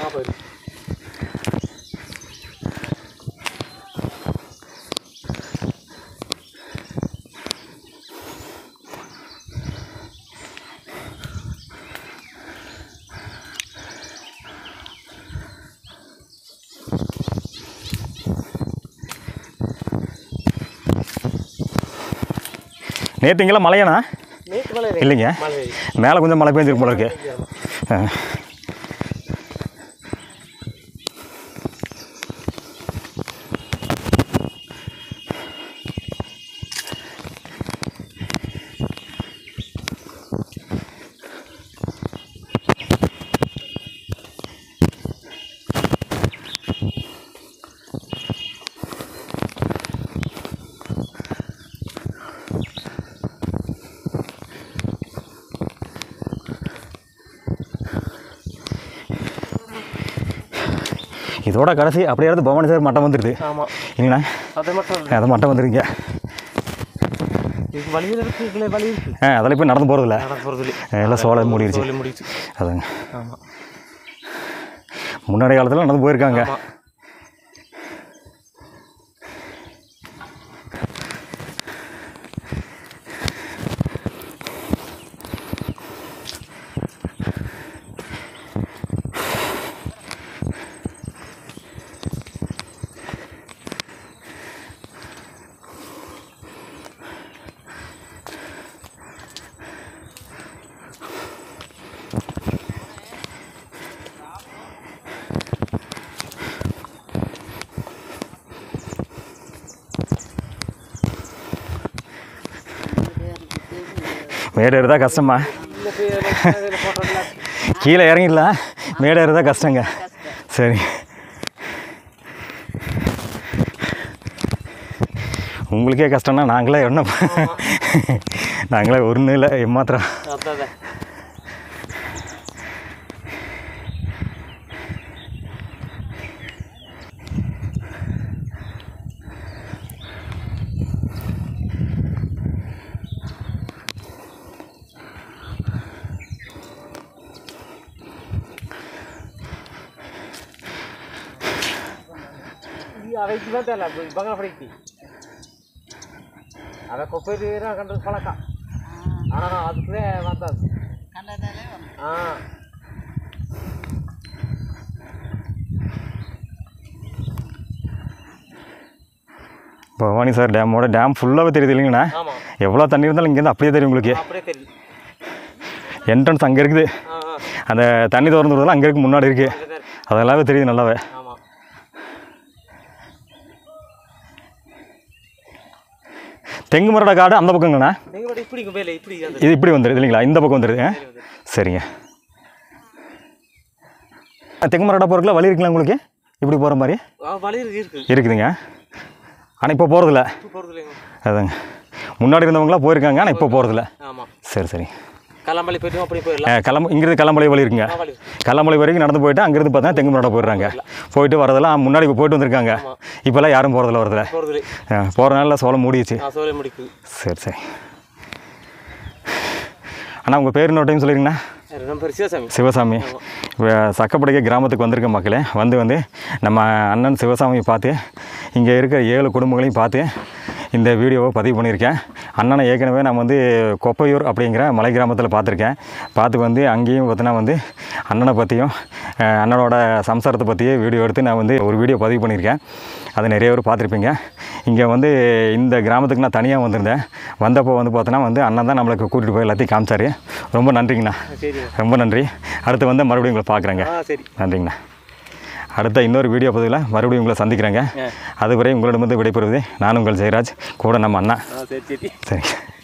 நேற்றுங்கெல்லாம் மழையாண்ணா நேற்று மழை இல்லைங்க மழை மேலே கொஞ்சம் மழை பெஞ்சிருக்கு போல இருக்கு ஆ. இதோட கடைசி அப்படியே இருந்து பவானி சார் மட்டம் வந்துடுது ஆமாம் இல்லைண்ணா அதை மட்டும் இல்லை. அது மட்டம் வந்துருங்க இதுக்கு வழியில் இருக்கு இதுல வழி இருக்கு ஆ அதில் இப்போ நடந்து போகிறதில்ல நடந்து போகிறது எல்லாம் சோலை மூடிடுச்சு சொல்லி முடிச்சு அதாங்க ஆமாம் முன்னாடி காலத்தில் நடந்து போயிருக்காங்க ஆமாம் மேடு ஏறுதா கஷ்டமா கீழே இறங்கிடலாம் மேடு ஏறுதா கஷ்டங்க சரி உங்களுக்கே கஷ்டம்னா நாங்களே என்ன நாங்களே ஒன்றும் இல்லை ஏமாத்திரம் அதான் அவைக்கு தான் தெரியல பங்கப்படிக்கு அதை கொப்பை கண்டது பழக்கம் ஆனால் அதுக்குள்ளே வந்தது ஆ பவானி சார் டேமோட டேம் ஃபுல்லாகவே தெரியுது இல்லைங்கண்ணா ஆமாம் எவ்வளோ தண்ணி இருந்தாலும் இங்கேருந்து அப்படியே தெரியும் உங்களுக்கு அப்படியே தெரியும் என்ட்ரன்ஸ் அங்கே இருக்குது ஆ ஆ அந்த தண்ணி திறந்து விடுறதுலாம் அங்கே இருக்கு முன்னாடி இருக்குது அங்கே தான் இருக்கு அதெல்லாமே தெரியுது நல்லாவே ஆமாம் தெங்கு மரட காடு அந்த பக்கங்கண்ணா நீங்கள் கூட இப்படி மேலே இப்படி அந்த இது இப்படி வந்துடுது இல்லைங்களா இந்த பக்கம் வந்துடுது ஆ? சரிங்க தெங்கு மரடா போகிறதுக்குலாம் வழி இருக்குங்களா உங்களுக்கு இப்படி போகிற மாதிரி ஆ, வழி இருக்கு இருக்கு இருக்குதுங்க ஆனால் இப்போ போகிறதில்ல இப்போ போகிறது இல்லைங்க அதாங்க முன்னாடி இருந்தவங்களாம் போயிருக்காங்க ஆனால் இப்போ போகிறதில்ல ஆமாம் சரி சரி கல்லம்பள்ளி போய்ட்டு அப்படி போயிடலாம் கிளம்ப இங்கிருந்து கல்லமலை வழி இருக்குங்க ஆ, வழி இருக்கு. கல்லமலை வரைக்கும் நடந்து போயிட்டு அங்கேருந்து பார்த்தா தெங்கு மரடா போயிடுறாங்க போயிட்டு வரதெல்லாம் முன்னாடி இப்போ போயிட்டு வந்திருக்காங்க இப்போல்லாம் யாரும் போகிறதில்ல வரதில்ல போகிறது இல்லை போகிற நாளில் சோளம் மூடிடுச்சு ஆ சோலை முடிக்குது சரி சரி அண்ணா உங்கள் பேர் இன்னொரு டைம் சொல்லிடுங்கண்ணா நம்ம பேர் சிவசாமி சிவசாமி இப்போ சக்கப்படுகை கிராமத்துக்கு வந்திருக்க மக்களே வந்து வந்து நம்ம அண்ணன் சிவசாமியை பார்த்து இங்கே இருக்கிற ஏழு குடும்பங்களையும் பார்த்து இந்த வீடியோவை பதிவு பண்ணியிருக்கேன் அண்ணனை ஏற்கனவே நான் வந்து கொப்பையூர் அப்படிங்கிற மலை கிராமத்தில் பார்த்துருக்கேன் பார்த்து வந்து அங்கேயும் பார்த்தீங்கன்னா வந்து அண்ணனை பற்றியும் அஹ், அண்ணனோட சம்சாரத்தை பற்றியே வீடியோ எடுத்து நான் வந்து ஒரு வீடியோ பதிவு பண்ணியிருக்கேன் அது நிறைய பேர் பார்த்துருப்பீங்க இங்கே வந்து இந்த கிராமத்துக்கு நான் தனியாக வந்திருந்தேன் வந்தப்போ வந்து பார்த்தோன்னா வந்து அண்ணன் தான் நம்மளுக்கு கூட்டிகிட்டு போய் எல்லாத்தையும் காமிச்சாரு ரொம்ப நன்றிங்கண்ணா சரி ரொம்ப நன்றி அடுத்து வந்து மறுபடியும் உங்களை பார்க்குறேங்க ஆ சரி நன்றிங்கண்ணா அடுத்த இன்னொரு வீடியோ பதிவில் மறுபடியும் உங்களை சந்திக்கிறேங்க அதுவரை உங்களிடமிருந்து விடைபெறுவது நான் உங்கள் ஜெயராஜ் கூட நம்ம அண்ணா ஆ சரி சரி சரி